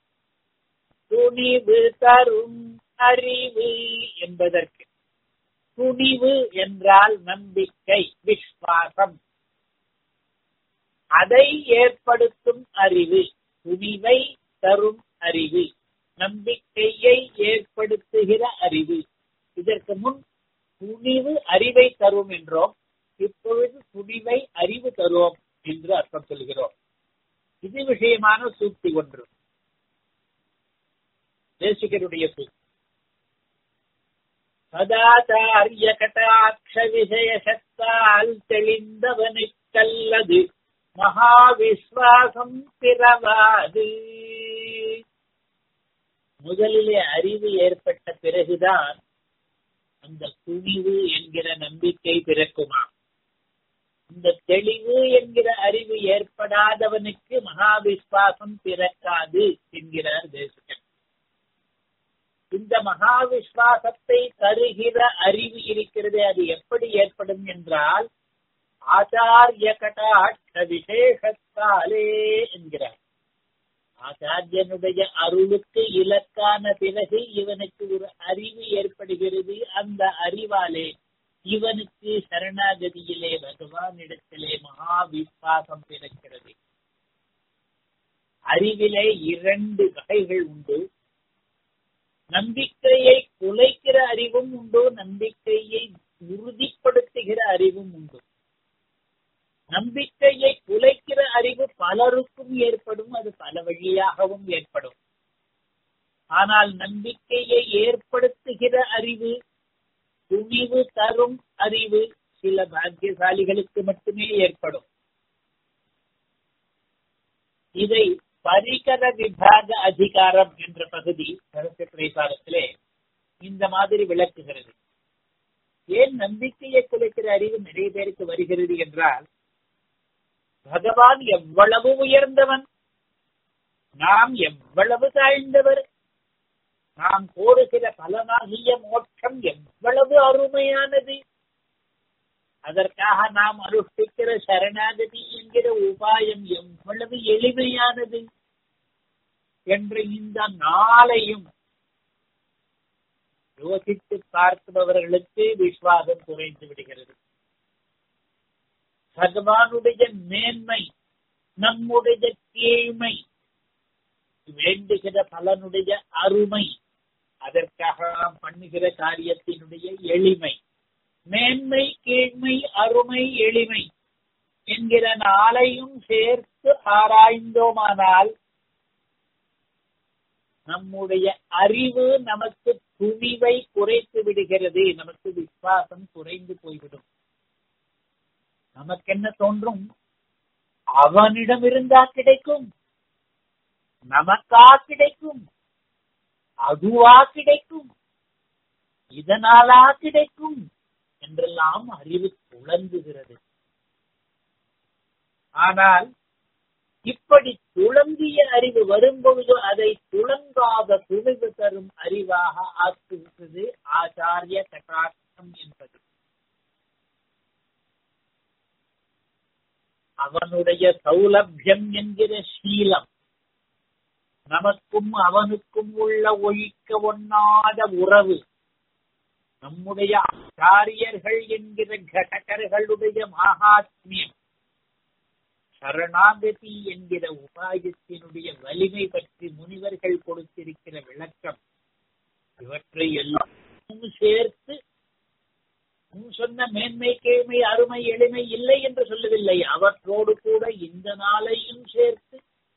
துணிவு தரும் அறிவு என்பதற்கு துணிவு என்றால் நம்பிக்கை விஸ்வாசம் அதை ஏற்படுத்தும் அறிவு துணிவை தரும் அறிவு நம்பிக்கையை ஏற்படுத்துகிற அறிவு இதற்கு முன் துணிவு அறிவை தரும் என்றோம் இப்பொழுது துணிவை அறிவு தருவோம் என்று அர்த்தம் சொல்கிறோம் இது விஷயமான சூக்தி ஒன்று தேசிகருடைய சூக்தி சதாச்சாரிய கட்டாட்ச விஷய சத்தால் தெளிந்தவனுக்கல்லது மகாவிஸ்வாசம் பிறவாது முதலிலே அறிவு ஏற்பட்ட பிறகுதான் அந்த துணிவு என்கிற நம்பிக்கை பிறக்குமா இந்த தெளிவு என்கிற அறிவு ஏற்படாதவனுக்கு மகாவிஸ்வாசம் பிறக்காது என்கிறார் தேசிகன் இந்த மகாவிஸ்வாசத்தை தருகிற அறிவு இருக்கிறது அது எப்படி ஏற்படும் என்றால் ஆச்சாரிய கட்டாட்ச விசேஷத்தாலே என்கிறார் ஆச்சாரியனுடைய அருளுக்கு இலக்கான பிறகு இவனுக்கு ஒரு அறிவு ஏற்படுகிறது அந்த அறிவாலே இவனுக்கு சரணாகதியிலே பகவானிடத்திலே மகா விஸ்வாசம் பிறக்கிறது அறிவிலே இரண்டு வகைகள் உண்டு நம்பிக்கையை குலைக்கிற அறிவும் உண்டு நம்பிக்கையை உறுதிப்படுத்துகிற அறிவும் உண்டு நம்பிக்கையை குலைக்கிற அறிவு பலருக்கும் ஏற்படும் அது பல வழியாகவும் ஏற்படும் ஆனால் நம்பிக்கையை ஏற்படுத்துகிற அறிவு துணிவு தரும் அறிவு சில பாக்கியசாலிகளுக்கு மட்டுமே ஏற்படும் இதை பரிகர விபாக அதிகாரம் என்ற பகுதி கருத்து திரைப்பாடத்திலே இந்த மாதிரி விளக்குகிறது ஏன் நம்பிக்கையை குலைக்கிற அறிவு நிறைய பேருக்கு வருகிறது என்றால் பகவான் எவ்வளவு உயர்ந்தவன் நாம் எவ்வளவு தாழ்ந்தவர் நாம் கோருகிற பலனாகிய மோட்சம் எவ்வளவு அருமையானது அதற்காக நாம் அனுஷ்டிக்கிற சரணாகதி என்கிற உபாயம் எவ்வளவு எளிமையானது என்ற இந்த நாளையும் யோசித்து பார்ப்பவர்களுக்கு விஸ்வாசம் குறைந்து விடுகிறது பகவானுடைய மேன்மை நம்முடைய கீழ்மை வேண்டுகிற பலனுடைய அருமை அதற்காக நாம் பண்ணுகிற காரியத்தினுடைய எளிமை மேன்மை கீழ்மை அருமை எளிமை என்கிற நாளையும் சேர்த்து ஆராய்ந்தோமானால் நம்முடைய அறிவு நமக்கு துணிவை குறைத்து விடுகிறது நமக்கு விசுவாசம் குறைந்து போய்விடும் நமக்கு என்ன தோன்றும் அவனிடம் இருந்தா கிடைக்கும் நமக்கா கிடைக்கும் அதுவா கிடைக்கும் இதனாலா கிடைக்கும் என்றெல்லாம் அறிவு துளங்குகிறது ஆனால் இப்படி துளங்கிய அறிவு வரும்பொழுது அதை துளங்காத துணிவு தரும் அறிவாக ஆக்குகிறது ஆச்சாரிய கட்டாட்சம் என்பது அவனுடைய சௌலபியம் என்கிற சீலம் நமக்கும் அவனுக்கும் உள்ள ஒழிக்க ஒண்ணாத உறவு நம்முடைய ஆச்சாரியர்கள் என்கிற கடகர்களுடைய மகாத்மியம் சரணாகதி என்கிற உபாயத்தினுடைய வலிமை பற்றி முனிவர்கள் கொடுத்திருக்கிற விளக்கம் இவற்றை எல்லாம் சேர்த்து முன் சொன்ன மேன்மை கேள்மை அருமை எளிமை இல்லை என்று சொல்லவில்லை அவற்றோடு கூட இந்த நாளையும் சேர்த்து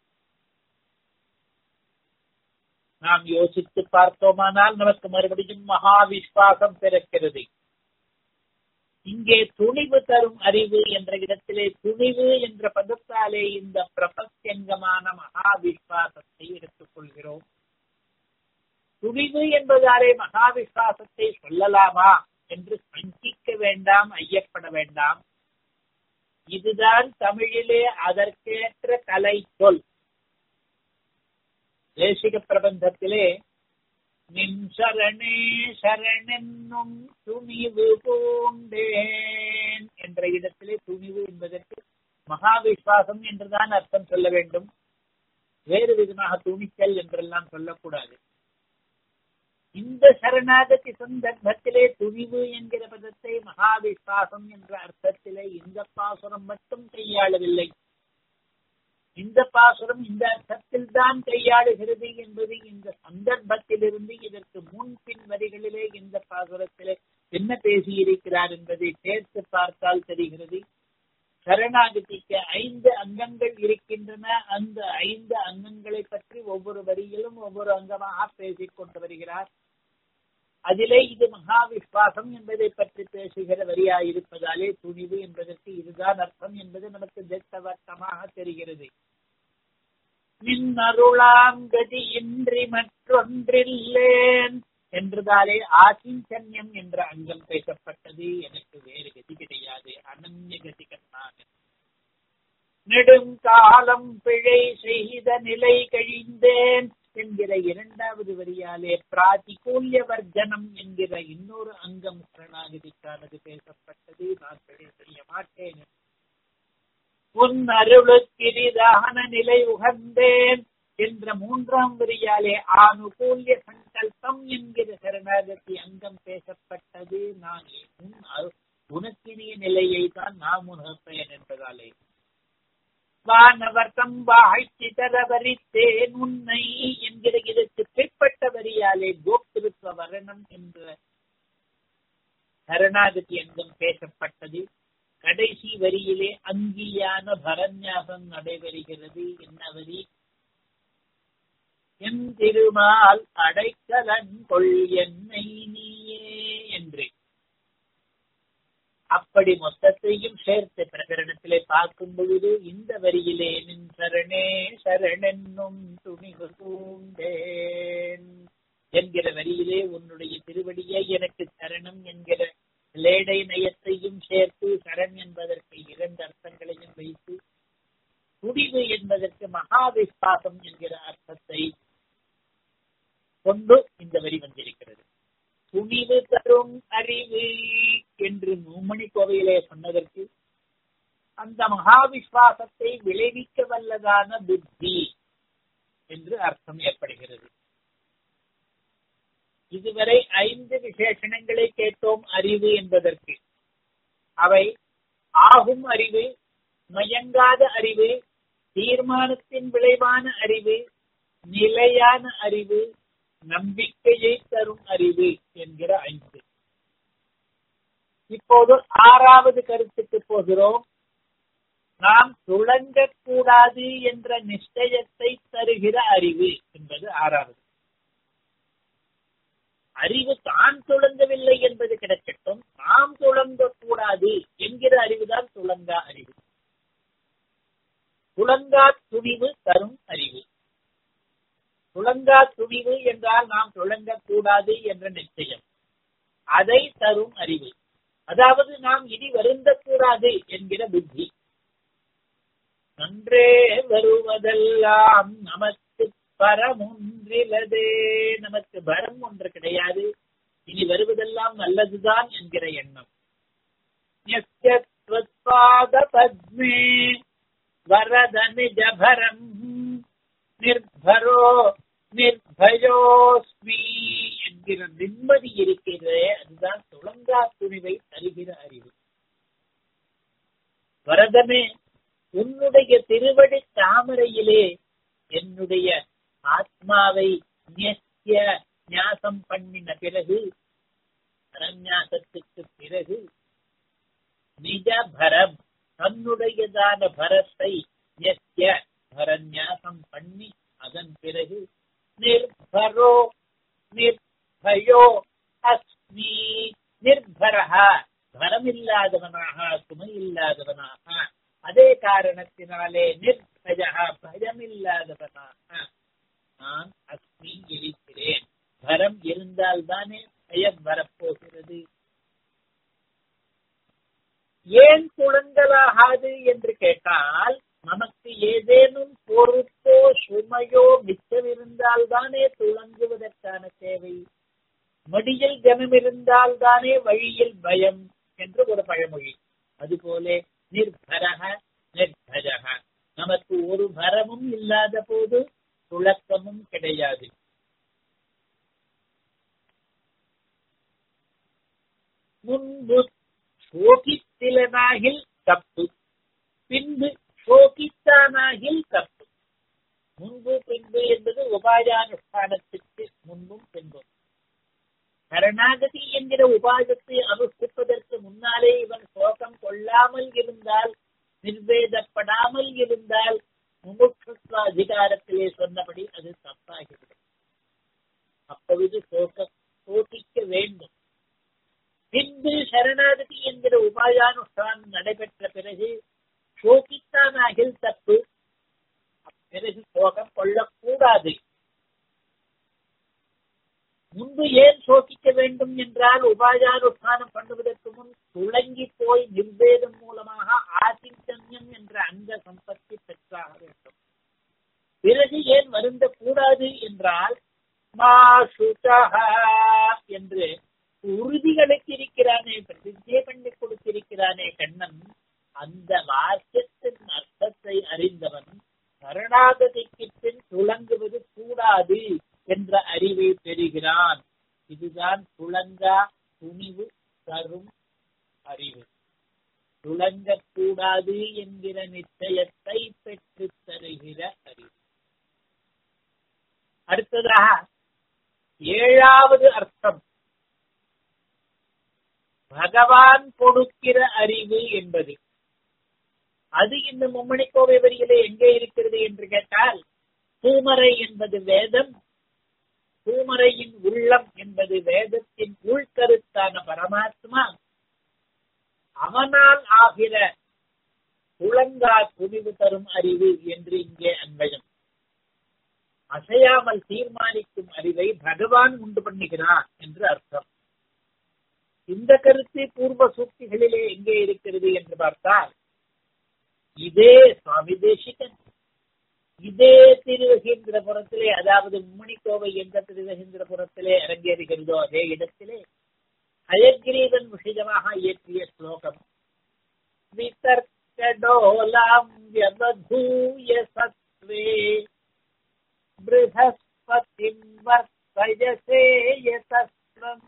நாம் யோசித்து பார்த்தோமானால் நமக்கு மறுபடியும் மகா விஸ்வாசம் பிறக்கிறது இங்கே துணிவு தரும் அறிவு என்ற இடத்திலே துணிவு என்ற பதத்தாலே இந்த பிரபத்தியங்கமான மகா விஸ்வாசத்தை எடுத்துக் கொள்கிறோம் துணிவு என்பதாலே மகா விஸ்வாசத்தை சொல்லலாமா என்று சங்கிக்க வேண்டாம் ஐயப்பட வேண்டாம் இதுதான் தமிழிலே அதற்கேற்ற கலை சொல் தேசிக பிரபந்தத்திலே நின் சரணே சரணென்னும் துணிவு பூண்டேன் என்ற இடத்திலே துணிவு என்பதற்கு மகா விஸ்வாசம் என்றுதான் அர்த்தம் சொல்ல வேண்டும் வேறு விதமாக துணிச்சல் என்றெல்லாம் சொல்லக்கூடாது இந்த சரணாகதி சந்தர்ப்பத்திலே துணிவு என்கிற பதத்தை மகா விஸ்வாசம் என்ற அர்த்தத்திலே இந்த பாசுரம் மட்டும் கையாளவில்லை இந்த பாசுரம் இந்த அர்த்தத்தில் தான் கையாளுகிறது என்பது இந்த சந்தர்ப்பத்திலிருந்து இதற்கு முன்பின் வரிகளிலே இந்த பாசுரத்திலே என்ன பேசியிருக்கிறார் என்பதை சேர்த்து பார்த்தால் தெரிகிறது சரணாகதிக்கு ஐந்து அங்கங்கள் இருக்கின்றன அந்த ஐந்து அங்கங்களை பற்றி ஒவ்வொரு வரியிலும் ஒவ்வொரு அங்கமாக பேசிக் கொண்டு வருகிறார் அதிலே இது மகா விஸ்வாசம் என்பதை பற்றி பேசுகிற வரியாயிருப்பதாலே துணிவு என்பதற்கு இதுதான் அர்த்தம் என்பது நமக்கு திட்டவட்டமாக தெரிகிறது நின்னருளாம் கதி இன்றி மற்றொன்றில்லேன் என்றதாலே ஆசிஞ்சன்யம் என்ற அங்கம் பேசப்பட்டது எனக்கு வேறு கதி கிடையாது அனன்ய கதிகனாக நெடுங்காலம் பிழை செய்த நிலை கழிந்தேன் என்கிற இரண்டாவது வரியாலே பிராதிகூல்ய வர்ஜனம் என்கிற இன்னொரு அங்கம் சரணாகதிக்கானது பேசப்பட்டது நான் பிழை செய்ய மாட்டேன் உன் அருளுக்கிரிதான நிலை உகந்தேன் என்ற மூன்றாம் வரியாலே ஆனுகூல்ய சங்கல்பம் என்கிற சரணாகதி அங்கம் பேசப்பட்டது நான் உன் உனக்கினிய நிலையை தான் நாம் உணர்ப்பேன் என்பதாலே வானவர்த்தம் வாய்ச்சி தரவரித்தேன் உன்னை என்கிற இதற்கு பிற்பட்ட வரியாலே கோப்திருத்துவ வரணம் என்ற சரணாகதி அங்கம் பேசப்பட்டது கடைசி வரியிலே அங்கியான பரநியாசம் நடைபெறுகிறது என்ன வரி என் திருமால் அடைக்கலன் கொள் என்னை நீயே என்று அப்படி மொத்தத்தையும் சேர்த்து பிரகரணத்திலே பார்க்கும் பொழுது இந்த வரியிலே நின் சரணே சரணென்னும் துணிவு பூண்டேன் என்கிற வரியிலே உன்னுடைய திருவடியே எனக்கு சரணம் என்கிற லேடை நயத்தையும் சேர்த்து சரண் என்பதற்கு இரண்டு அர்த்தங்களையும் வைத்து துணிவு என்பதற்கு மகாவிஸ்வாசம் என்கிற அர்த்தத்தை கொண்டு இந்த வரி வந்திருக்கிறது துணிவு தரும் அறிவு என்று மூமணி கோவையிலே சொன்னதற்கு அந்த மகாவிஸ்வாசத்தை விளைவிக்க வல்லதான புத்தி என்று அர்த்தம் ஏற்படுகிறது இதுவரை ஐந்து விசேஷணங்களை கேட்டோம் அறிவு என்பதற்கு அவை ஆகும் அறிவு மயங்காத அறிவு தீர்மானத்தின் விளைவான அறிவு நிலையான அறிவு நம்பிக்கையை தரும் அறிவு என்கிற ஐந்து இப்போது ஆறாவது கருத்துக்கு போகிறோம் நாம் துளங்கக்கூடாது என்ற நிச்சயத்தை தருகிற அறிவு என்பது ஆறாவது அறிவு தான் துளங்கவில்லை என்பது கிடைக்கட்டும் நாம் துளங்கக்கூடாது என்கிற அறிவுதான் துளங்கா அறிவு துளங்கா துணிவு தரும் அறிவு துளங்கா துணிவு என்றால் நாம் துளங்கக்கூடாது என்ற நிச்சயம் அதை தரும் அறிவு அதாவது நாம் இனி வருந்தக்கூடாது என்கிற புத்தி நன்றே வருவதெல்லாம் நமக்கு பரமொன்றிலதே நமக்கு பரம் ஒன்று கிடையாது இனி வருவதெல்லாம் நல்லதுதான் என்கிற எண்ணம் பத்மே வரத நிஜபரம் நிர்பரோ நிர்பயோஸ்மி என்கிற நிம்மதி இருக்கிறதே அதுதான் துளங்கா துணிவை தருகிற அறிவு வரதமே உன்னுடைய திருவடி தாமரையிலே என்னுடைய ஆத்மாவை நியசிய ஞாசம் பண்ணின பிறகு பரநியாசத்துக்கு பிறகு நிஜ பரம் தன்னுடையதான பரத்தை நியசிய பரநியாசம் பண்ணி அதன் பிறகு நிர்பரோ நிர்பயோ அஸ்மி நிர்பரஹா பரமில்லாதவனாக சுமை இல்லாதவனாக அதே காரணத்தினாலே நிர்பயா பயமில்லாதவனாக நான் அஸ்மி இருக்கிறேன் பரம் இருந்தால்தானே பயம் வரப்போகிறது ஏன் குழந்தலாகாது என்று கேட்டால் நமக்கு ஏதேனும் பொறுப்போ சுமையோ மிச்சம் இருந்தால் தானே துளங்குவதற்கான தேவை மடியில் கனம் இருந்தால் தானே வழியில் பயம் என்று ஒரு பழமொழி அதுபோல நிர்பரக நிர்பஜக நமக்கு ஒரு பரமும் இல்லாத போது துளக்கமும் கிடையாது முன்பு சோகித்திலனாகில் தப்பு பின்பு சோகித்தானாகில் தப்பு முன்பு பின்பு என்பது உபாயானுஷ்டானத்திற்கு முன்பும் பின்பும் சரணாகதி என்கிற உபாயத்தை அனுஷ்டிப்பதற்கு முன்னாலே இவன் சோகம் கொள்ளாமல் இருந்தால் நிர்வேதப்படாமல் இருந்தால் முமுட்சுத்வ அதிகாரத்திலே சொன்னபடி அது தப்பாகிறது அப்பொழுது சோக சோகிக்க வேண்டும் பின்பு சரணாகதி என்கிற உபாயானுஷ்டானம் நடைபெற்ற பிறகு சோகித்தானாகில் தப்பு பிறகு சோகம் கொள்ளக்கூடாது முன்பு ஏன் சோகிக்க வேண்டும் என்றால் உபாயானுஷ்டானம் பண்ணுவதற்கு முன் துளங்கி போய் நிர்வேதம் மூலமாக ஆசிஞ்சன்யம் என்ற அங்க சம்பத்தி பெற்றாக வேண்டும் பிறகு ஏன் வருந்த கூடாது என்றால் என்று உறுதிகளுக்கு இருக்கிறானே பிரதிஜை பண்ணி கொடுத்திருக்கிறானே கண்ணன் அந்த வாக்கியத்தின் அர்த்தத்தை அறிந்தவன் சரணாகதிக்கு பின் துளங்குவது கூடாது என்ற அறிவை பெறுகிறான் இதுதான் துளங்கா துணிவு தரும் அறிவு துளங்கக்கூடாது என்கிற நிச்சயத்தை பெற்று தருகிற அறிவு அடுத்ததாக ஏழாவது அர்த்தம் பகவான் கொடுக்கிற அறிவு என்பது அது இந்த மும்மணி கோவை வரியிலே எங்கே இருக்கிறது என்று கேட்டால் பூமறை என்பது வேதம் பூமறையின் உள்ளம் என்பது வேதத்தின் உள்கருத்தான பரமாத்மா அவனால் ஆகிற துளங்கா துணிவு தரும் அறிவு என்று இங்கே அன்வயம் அசையாமல் தீர்மானிக்கும் அறிவை பகவான் உண்டு பண்ணுகிறார் என்று அர்த்தம் இந்த கருத்து பூர்வ சூக்திகளிலே எங்கே இருக்கிறது என்று பார்த்தால் இதே சுவாமி தேசிகன் இதே திருவகேந்திரபுரத்திலே அதாவது மும்மணிக்கோவை எந்த திருவகேந்திரபுரத்திலே அரங்கேறுகிறதோ அதே இடத்திலே அயக்ரீவன் விஷயமாக இயற்றிய ஸ்லோகம் விதர்க்கடோலாம் வியபூய சத்வே बृहस्पतिम् वर्तयसे यतस्वम्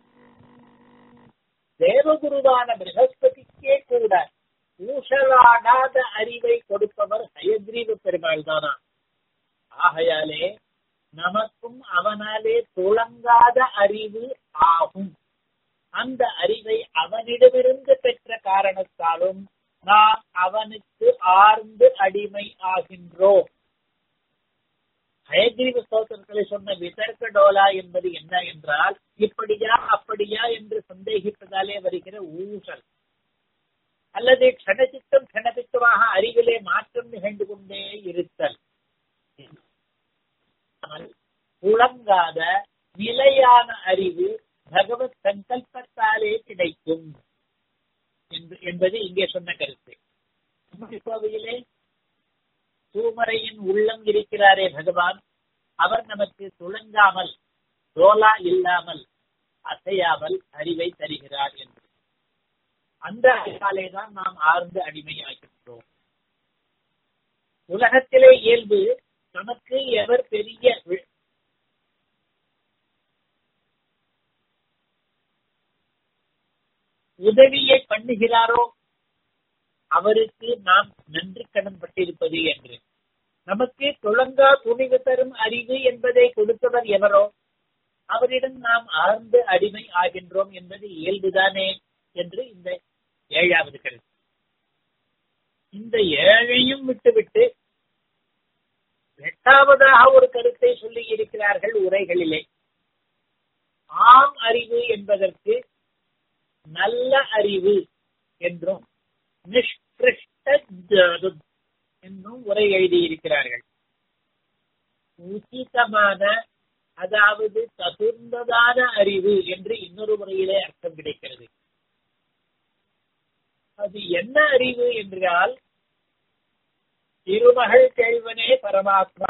தேவகுருவான பிரகஸ்பதிக்கே கூட ஊசலாடாத அறிவை கொடுப்பவர் ஹயக்ரீவ பெருமாள் தானா ஆகையாலே நமக்கும் அவனாலே துளங்காத அறிவு ஆகும் அந்த அறிவை அவனிடமிருந்து பெற்ற காரணத்தாலும் நாம் அவனுக்கு ஆர்ந்து அடிமை ஆகின்றோம் ஹயக்ரீவ ஸ்தோத்திரத்தில் சொன்ன விதர்க்க டோலா என்பது என்ன என்றால் இப்படியா அப்படியா என்று சந்தேகிப்பதாலே வருகிற ஊசல் அல்லது க்ஷணச்சித்தம் க்ஷணபித்தமாக அறிவிலே மாற்றம் நிகழ்ந்து கொண்டே இருத்தல் புழங்காத நிலையான அறிவு பகவத் சங்கல்பத்தாலே கிடைக்கும் என்பது இங்கே சொன்ன கருத்து கோவையிலே தூமரையின் உள்ளம் இருக்கிறாரே பகவான் அவர் நமக்கு துளங்காமல் தோலா இல்லாமல் அசையாமல் அறிவை தருகிறார் என்று அந்த அறிவாலே தான் நாம் ஆழ்ந்து அடிமையாகின்றோம் உலகத்திலே இயல்பு நமக்கு எவர் பெரிய உதவியை பண்ணுகிறாரோ அவருக்கு நாம் நன்றி கடன் பட்டிருப்பது என்று நமக்கு துளங்கா துணிவு தரும் அறிவு என்பதை கொடுத்தவர் எவரோ அவரிடம் நாம் ஆழ்ந்து அடிமை ஆகின்றோம் என்பது இயல்புதானே என்று இந்த ஏழாவது கருத்து இந்த ஏழையும் விட்டுவிட்டு எட்டாவதாக ஒரு கருத்தை சொல்லி இருக்கிறார்கள் உரைகளிலே ஆம் அறிவு என்பதற்கு நல்ல அறிவு என்றும் நிஷ்கிருஷ்ட என்னும் உரை எழுதியிருக்கிறார்கள் உச்சிதமான அதாவது தகுந்ததான அறிவு என்று இன்னொரு முறையிலே அர்த்தம் கிடைக்கிறது அது என்ன அறிவு என்றால் திருமகள் கேள்வனே பரமாத்மா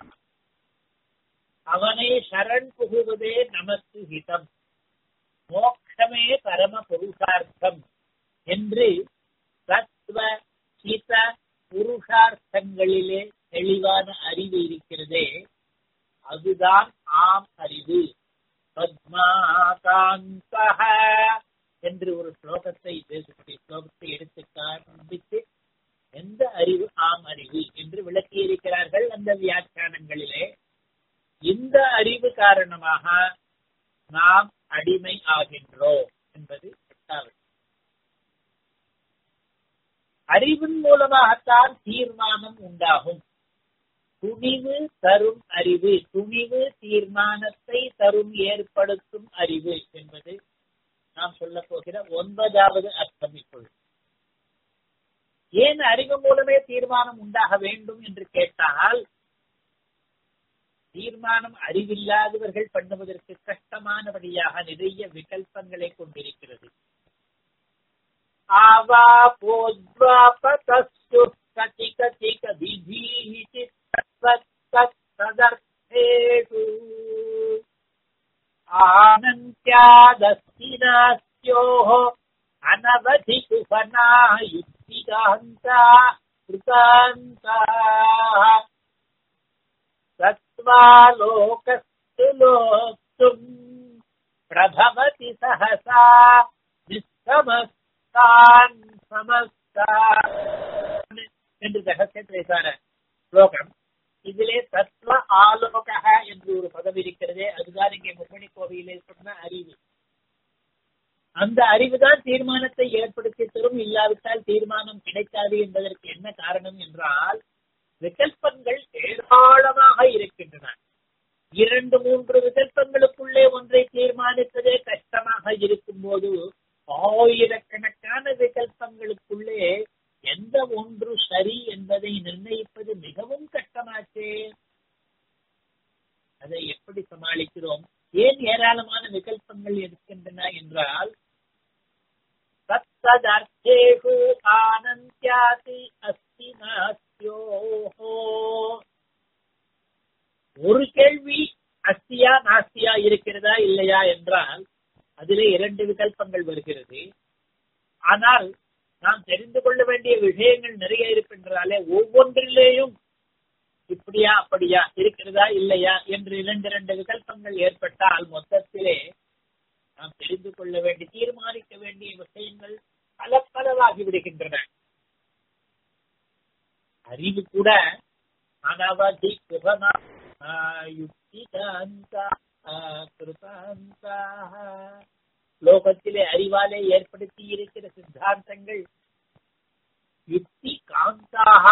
அவனை சரண் புகுவதே நமக்கு ஹிதம் மோட்சமே பரம புருஷார்த்தம் என்று தத்துவ ஹித புருஷார்த்தங்களிலே தெளிவான அறிவு இருக்கிறதே அதுதான் ஆம் அறிவு பத்மாகாந்தக என்று ஒரு ஸ்லோகத்தை பேசக்கூடிய ஸ்லோகத்தை எடுத்து காண்பித்து எந்த அறிவு ஆம் அறிவு என்று விளக்கி இருக்கிறார்கள் அந்த வியாக்கியானங்களிலே இந்த அறிவு காரணமாக நாம் அடிமை ஆகின்றோம் என்பது எட்டாவது அறிவின் மூலமாகத்தான் தீர்மானம் உண்டாகும் துணிவு தரும் அறிவு துணிவு தீர்மானத்தை தரும் ஏற்படுத்தும் அறிவு என்பது நாம் சொல்ல போகிற ஒன்பதாவது அர்த்தம் இப்பொழுது ஏன் அறிவு மூலமே தீர்மானம் உண்டாக வேண்டும் என்று கேட்டால் தீர்மானம் அறிவில்லாதவர்கள் பண்ணுவதற்கு கஷ்டமானபடியாக நிறைய விகல்பங்களை கொண்டிருக்கிறது ஆவா போத்வாபதஸ்து கதி கதி கதிஜீஹி ததர்த்தேஷு ஆனந்தியாதஸ்தினாஸ்யோः அனவதி குஹனா யுக்திகாந்தா கிருதாந்தாः तत्त्वालोकस्तु लोक्तुम् प्रभवति सहसा நிஸ்தமஸ்தான் சமஸ்தான் என்று ரகசியத்தை சார ஸ்லோகம் இதிலே தத்துவ ஆலோக என்று ஒரு பதம் இருக்கிறதே அதுதான் இங்கே மும்மணி கோவையிலே சொன்ன அறிவு அந்த அறிவுதான் தீர்மானத்தை ஏற்படுத்தி தரும் இல்லாவிட்டால் தீர்மானம் கிடைக்காது என்பதற்கு என்ன காரணம் என்றால் விகல்பங்கள் ஏராளமாக இருக்கின்றன இரண்டு மூன்று விகல்பங்களுக்குள்ளே ஒன்றை தீர்மானிப்பதே கஷ்டமாக இருக்கும் போது ஆயிரக்கணக்கான விகல்பங்களுக்குள்ளே எந்த ஒன்று சரி என்பதை நிர்ணயிப்பது மிகவும் கஷ்டமாச்சே அதை எப்படி சமாளிக்கிறோம் ஏன் ஏராளமான விகல்பங்கள் இருக்கின்றன என்றால் தத்ததர்த்தேஷு ஆனந்தியாதி அஸ்தி நாஸ்யோஹோ ஒரு கேள்வி அஸ்தியா நாஸ்தியா இருக்கிறதா இல்லையா என்றால் அதிலே இரண்டு விகல்பங்கள் வருகிறது ஆனால் நாம் தெரிந்து கொள்ள வேண்டிய விஷயங்கள் நிறைய இருக்கின்றாலே ஒவ்வொன்றிலேயும் இப்படியா அப்படியா இருக்கிறதா இல்லையா என்று இரண்டு இரண்டு விகல்பங்கள் ஏற்பட்டால் மொத்தத்திலே நாம் தெரிந்து கொள்ள வேண்டிய தீர்மானிக்க வேண்டிய விஷயங்கள் பல பலவாகி விடுகின்றன அறிவு கூட அனவதி குபனா யுக்திகாந்தா கிருபாந்தாக லோகத்திலே அறிவாலே ஏற்படுத்தி இருக்கிற சித்தாந்தங்கள் யுக்தி காந்தாக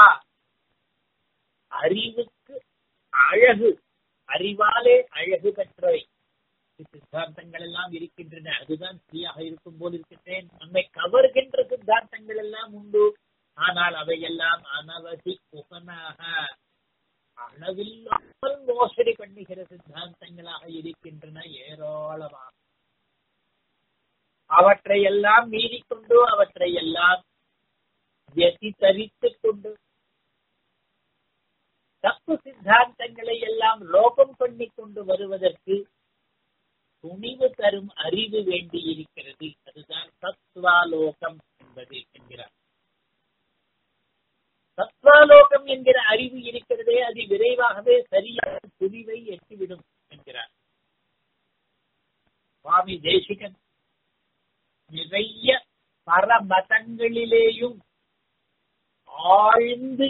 அறிவுக்கு அழகு அறிவாலே அழகு பெற்றவை சித்தாந்தங்கள் எல்லாம் இருக்கின்றன அதுதான் சரியாக இருக்கும் போல் இருக்கின்றேன் நம்மை கவர்கின்ற சித்தாந்தங்கள் எல்லாம் உண்டு ஆனால் அவையெல்லாம் அனவதி புகனாக அளவில்லாமல் மோசடி பண்ணுகிற சித்தாந்தங்களாக இருக்கின்றன ஏராளமாக அவற்றை எல்லாம் மீறிக்கொண்டு அவற்றை எல்லாம் வெசித்தரித்துக் கொண்டு தப்பு சித்தாந்தங்களை எல்லாம் லோகம் பண்ணி கொண்டு வருவதற்கு துணிவு தரும் அறிவு வேண்டி இருக்கிறது அதுதான் தத்வாலோகம் என்பது என்கிறார் தத்வாலோகம் என்கிற அறிவு இருக்கிறதே அது விரைவாகவே சரியான துணிவை எட்டிவிடும் என்கிறார் சுவாமி தேசிகன் நிறைய பரமதங்களிலேயும் ஆழ்ந்து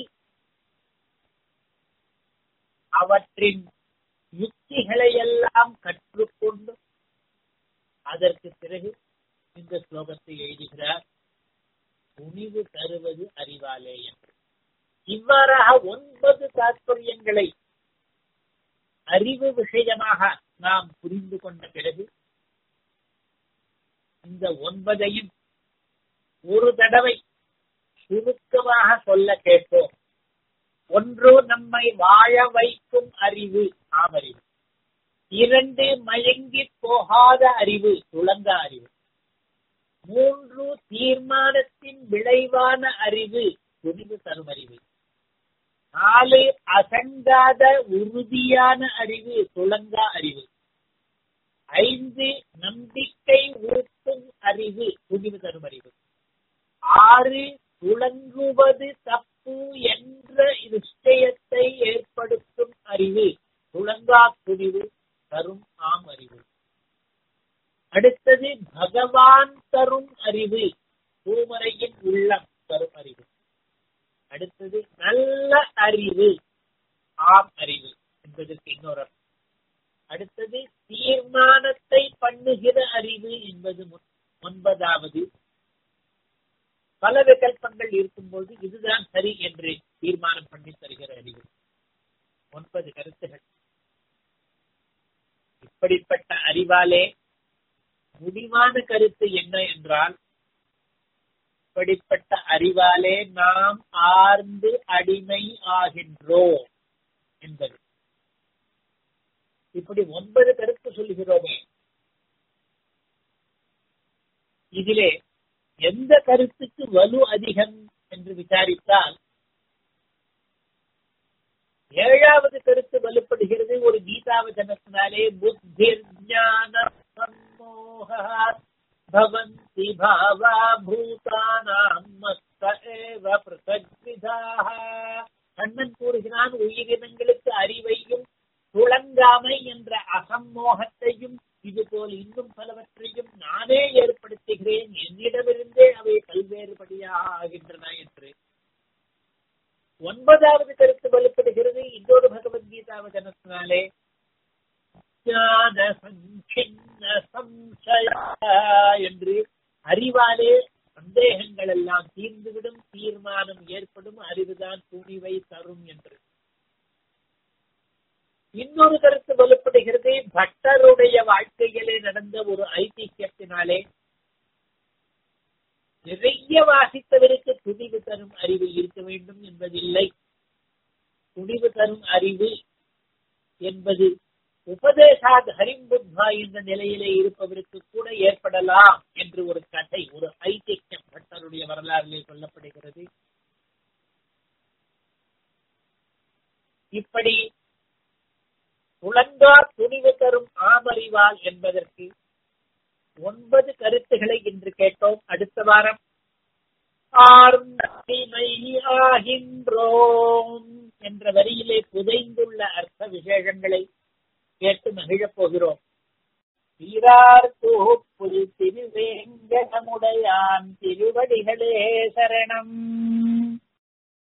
அவற்றின் யுக்திகளை எல்லாம் கற்றுக்கொண்டு அதற்கு பிறகு இந்த ஸ்லோகத்தை எழுதுகிறார் துணிவு தருவது அறிவாலே என்று இவ்வாறாக ஒன்பது தாற்பயங்களை அறிவு விஷயமாக நாம் புரிந்து கொண்ட பிறகு இந்த ஒன்பதையும் ஒரு தடவை சுருக்கமாக சொல்ல கேட்போம் ஒன்று நம்மை வாழ வைக்கும் அறிவு ஆமறிவு இரண்டு மயங்கி போகாத அறிவு துளங்க அறிவு மூன்று தீர்மானத்தின் விளைவான அறிவு துணிவு தரும் அறிவு நாலு அசங்காத உறுதியான அறிவு துளங்கா அறிவு ஐந்து நம்பிக்கை ஊட்டும் அறிவு துணிவு தரும் அறிவு ஆறு துளங்குவது தப்பு என்ற நிச்சயத்தை ஏற்படுத்தும் அறிவு துளங்கா துணிவு தரும் ஆம் அறிவு அடுத்தது பகவான் தரும் அறிவு பூமரையின் உள்ளம் தரும் அறிவு அடுத்தது நல்ல அறிவு ஆம் அறிவு என்பதற்கு இன்னொரு அர்த்தம் அடுத்தது தீர்மானத்தை பண்ணுகிற அறிவு என்பது ஒன்பதாவது பல விகல்பங்கள் இருக்கும்போது இதுதான் சரி என்று தீர்மானம் பண்ணி தருகிற அறிவு ஒன்பது கருத்துகள் இப்படிப்பட்ட அறிவாலே முடிவான கருத்து என்ன என்றால் இப்படிப்பட்ட அறிவாலே நாம் ஆர்ந்து அடிமை ஆகின்றோம் என்பது இப்படி ஒன்பது கருத்து சொல்லுகிறோமே இதிலே எந்த கருத்துக்கு வலு அதிகம் என்று விசாரித்தால் ஏழாவது கருத்து வலுப்படுகிறது ஒரு கீதாவதனத்தினாலே புத்தி ஞான சம்மோக பவந்தி பாவா பூதானாம் மஸ்த ஏவ பிரசத்விதாக கண்ணன் கூறுகிறான் உயிரினங்களுக்கு அறிவையும் துளங்காமை என்ற அகம்மோகத்தையும் இதுபோல் இன்னும் பலவற்றையும் நானே ஏற்படுத்துகிறேன் என்னிடமிருந்தே அவை பல்வேறுபடியாக ஆகின்றன என்று ஒன்பதாவது கருத்து வலுப்படுகிறது இன்னொரு பகவத்கீதா வசனத்தினாலே என்று அறிவாலே சந்தேகங்கள் எல்லாம் தீர்ந்துவிடும் தீர்மானம் ஏற்படும் அறிவுதான் துணிவை தரும் என்று இன்னொரு கருத்து வலுப்படுகிறது பட்டருடைய வாழ்க்கையிலே நடந்த ஒரு ஐதிஹ்யத்தினாலே நிறைய வாசித்தவருக்கு துணிவு தரும் அறிவு இருக்க வேண்டும் என்பதில்லை துணிவு தரும் அறிவு என்பது உபதேசாத் ஹரிம்புத்வா என்ற நிலையிலே இருப்பவருக்கு கூட ஏற்படலாம் என்று ஒரு கதை ஒரு ஐதிக்கம் பட்டருடைய வரலாறிலே சொல்லப்படுகிறது இப்படி உழந்தார் துணிவு தரும் ஆமறிவால் என்பதற்கு ஒன்பது கருத்துக்களை இன்று கேட்டோம் அடுத்த வாரம் ஆர்மை ஆகின்றோம் என்ற வரியிலே புதைந்துள்ள அர்த்த விசேஷங்களை கேட்டு மகிழப் போகிறோம் சீரார் தூப்புல் திருவேங்கடமுடையான் திருவடிகளே சரணம்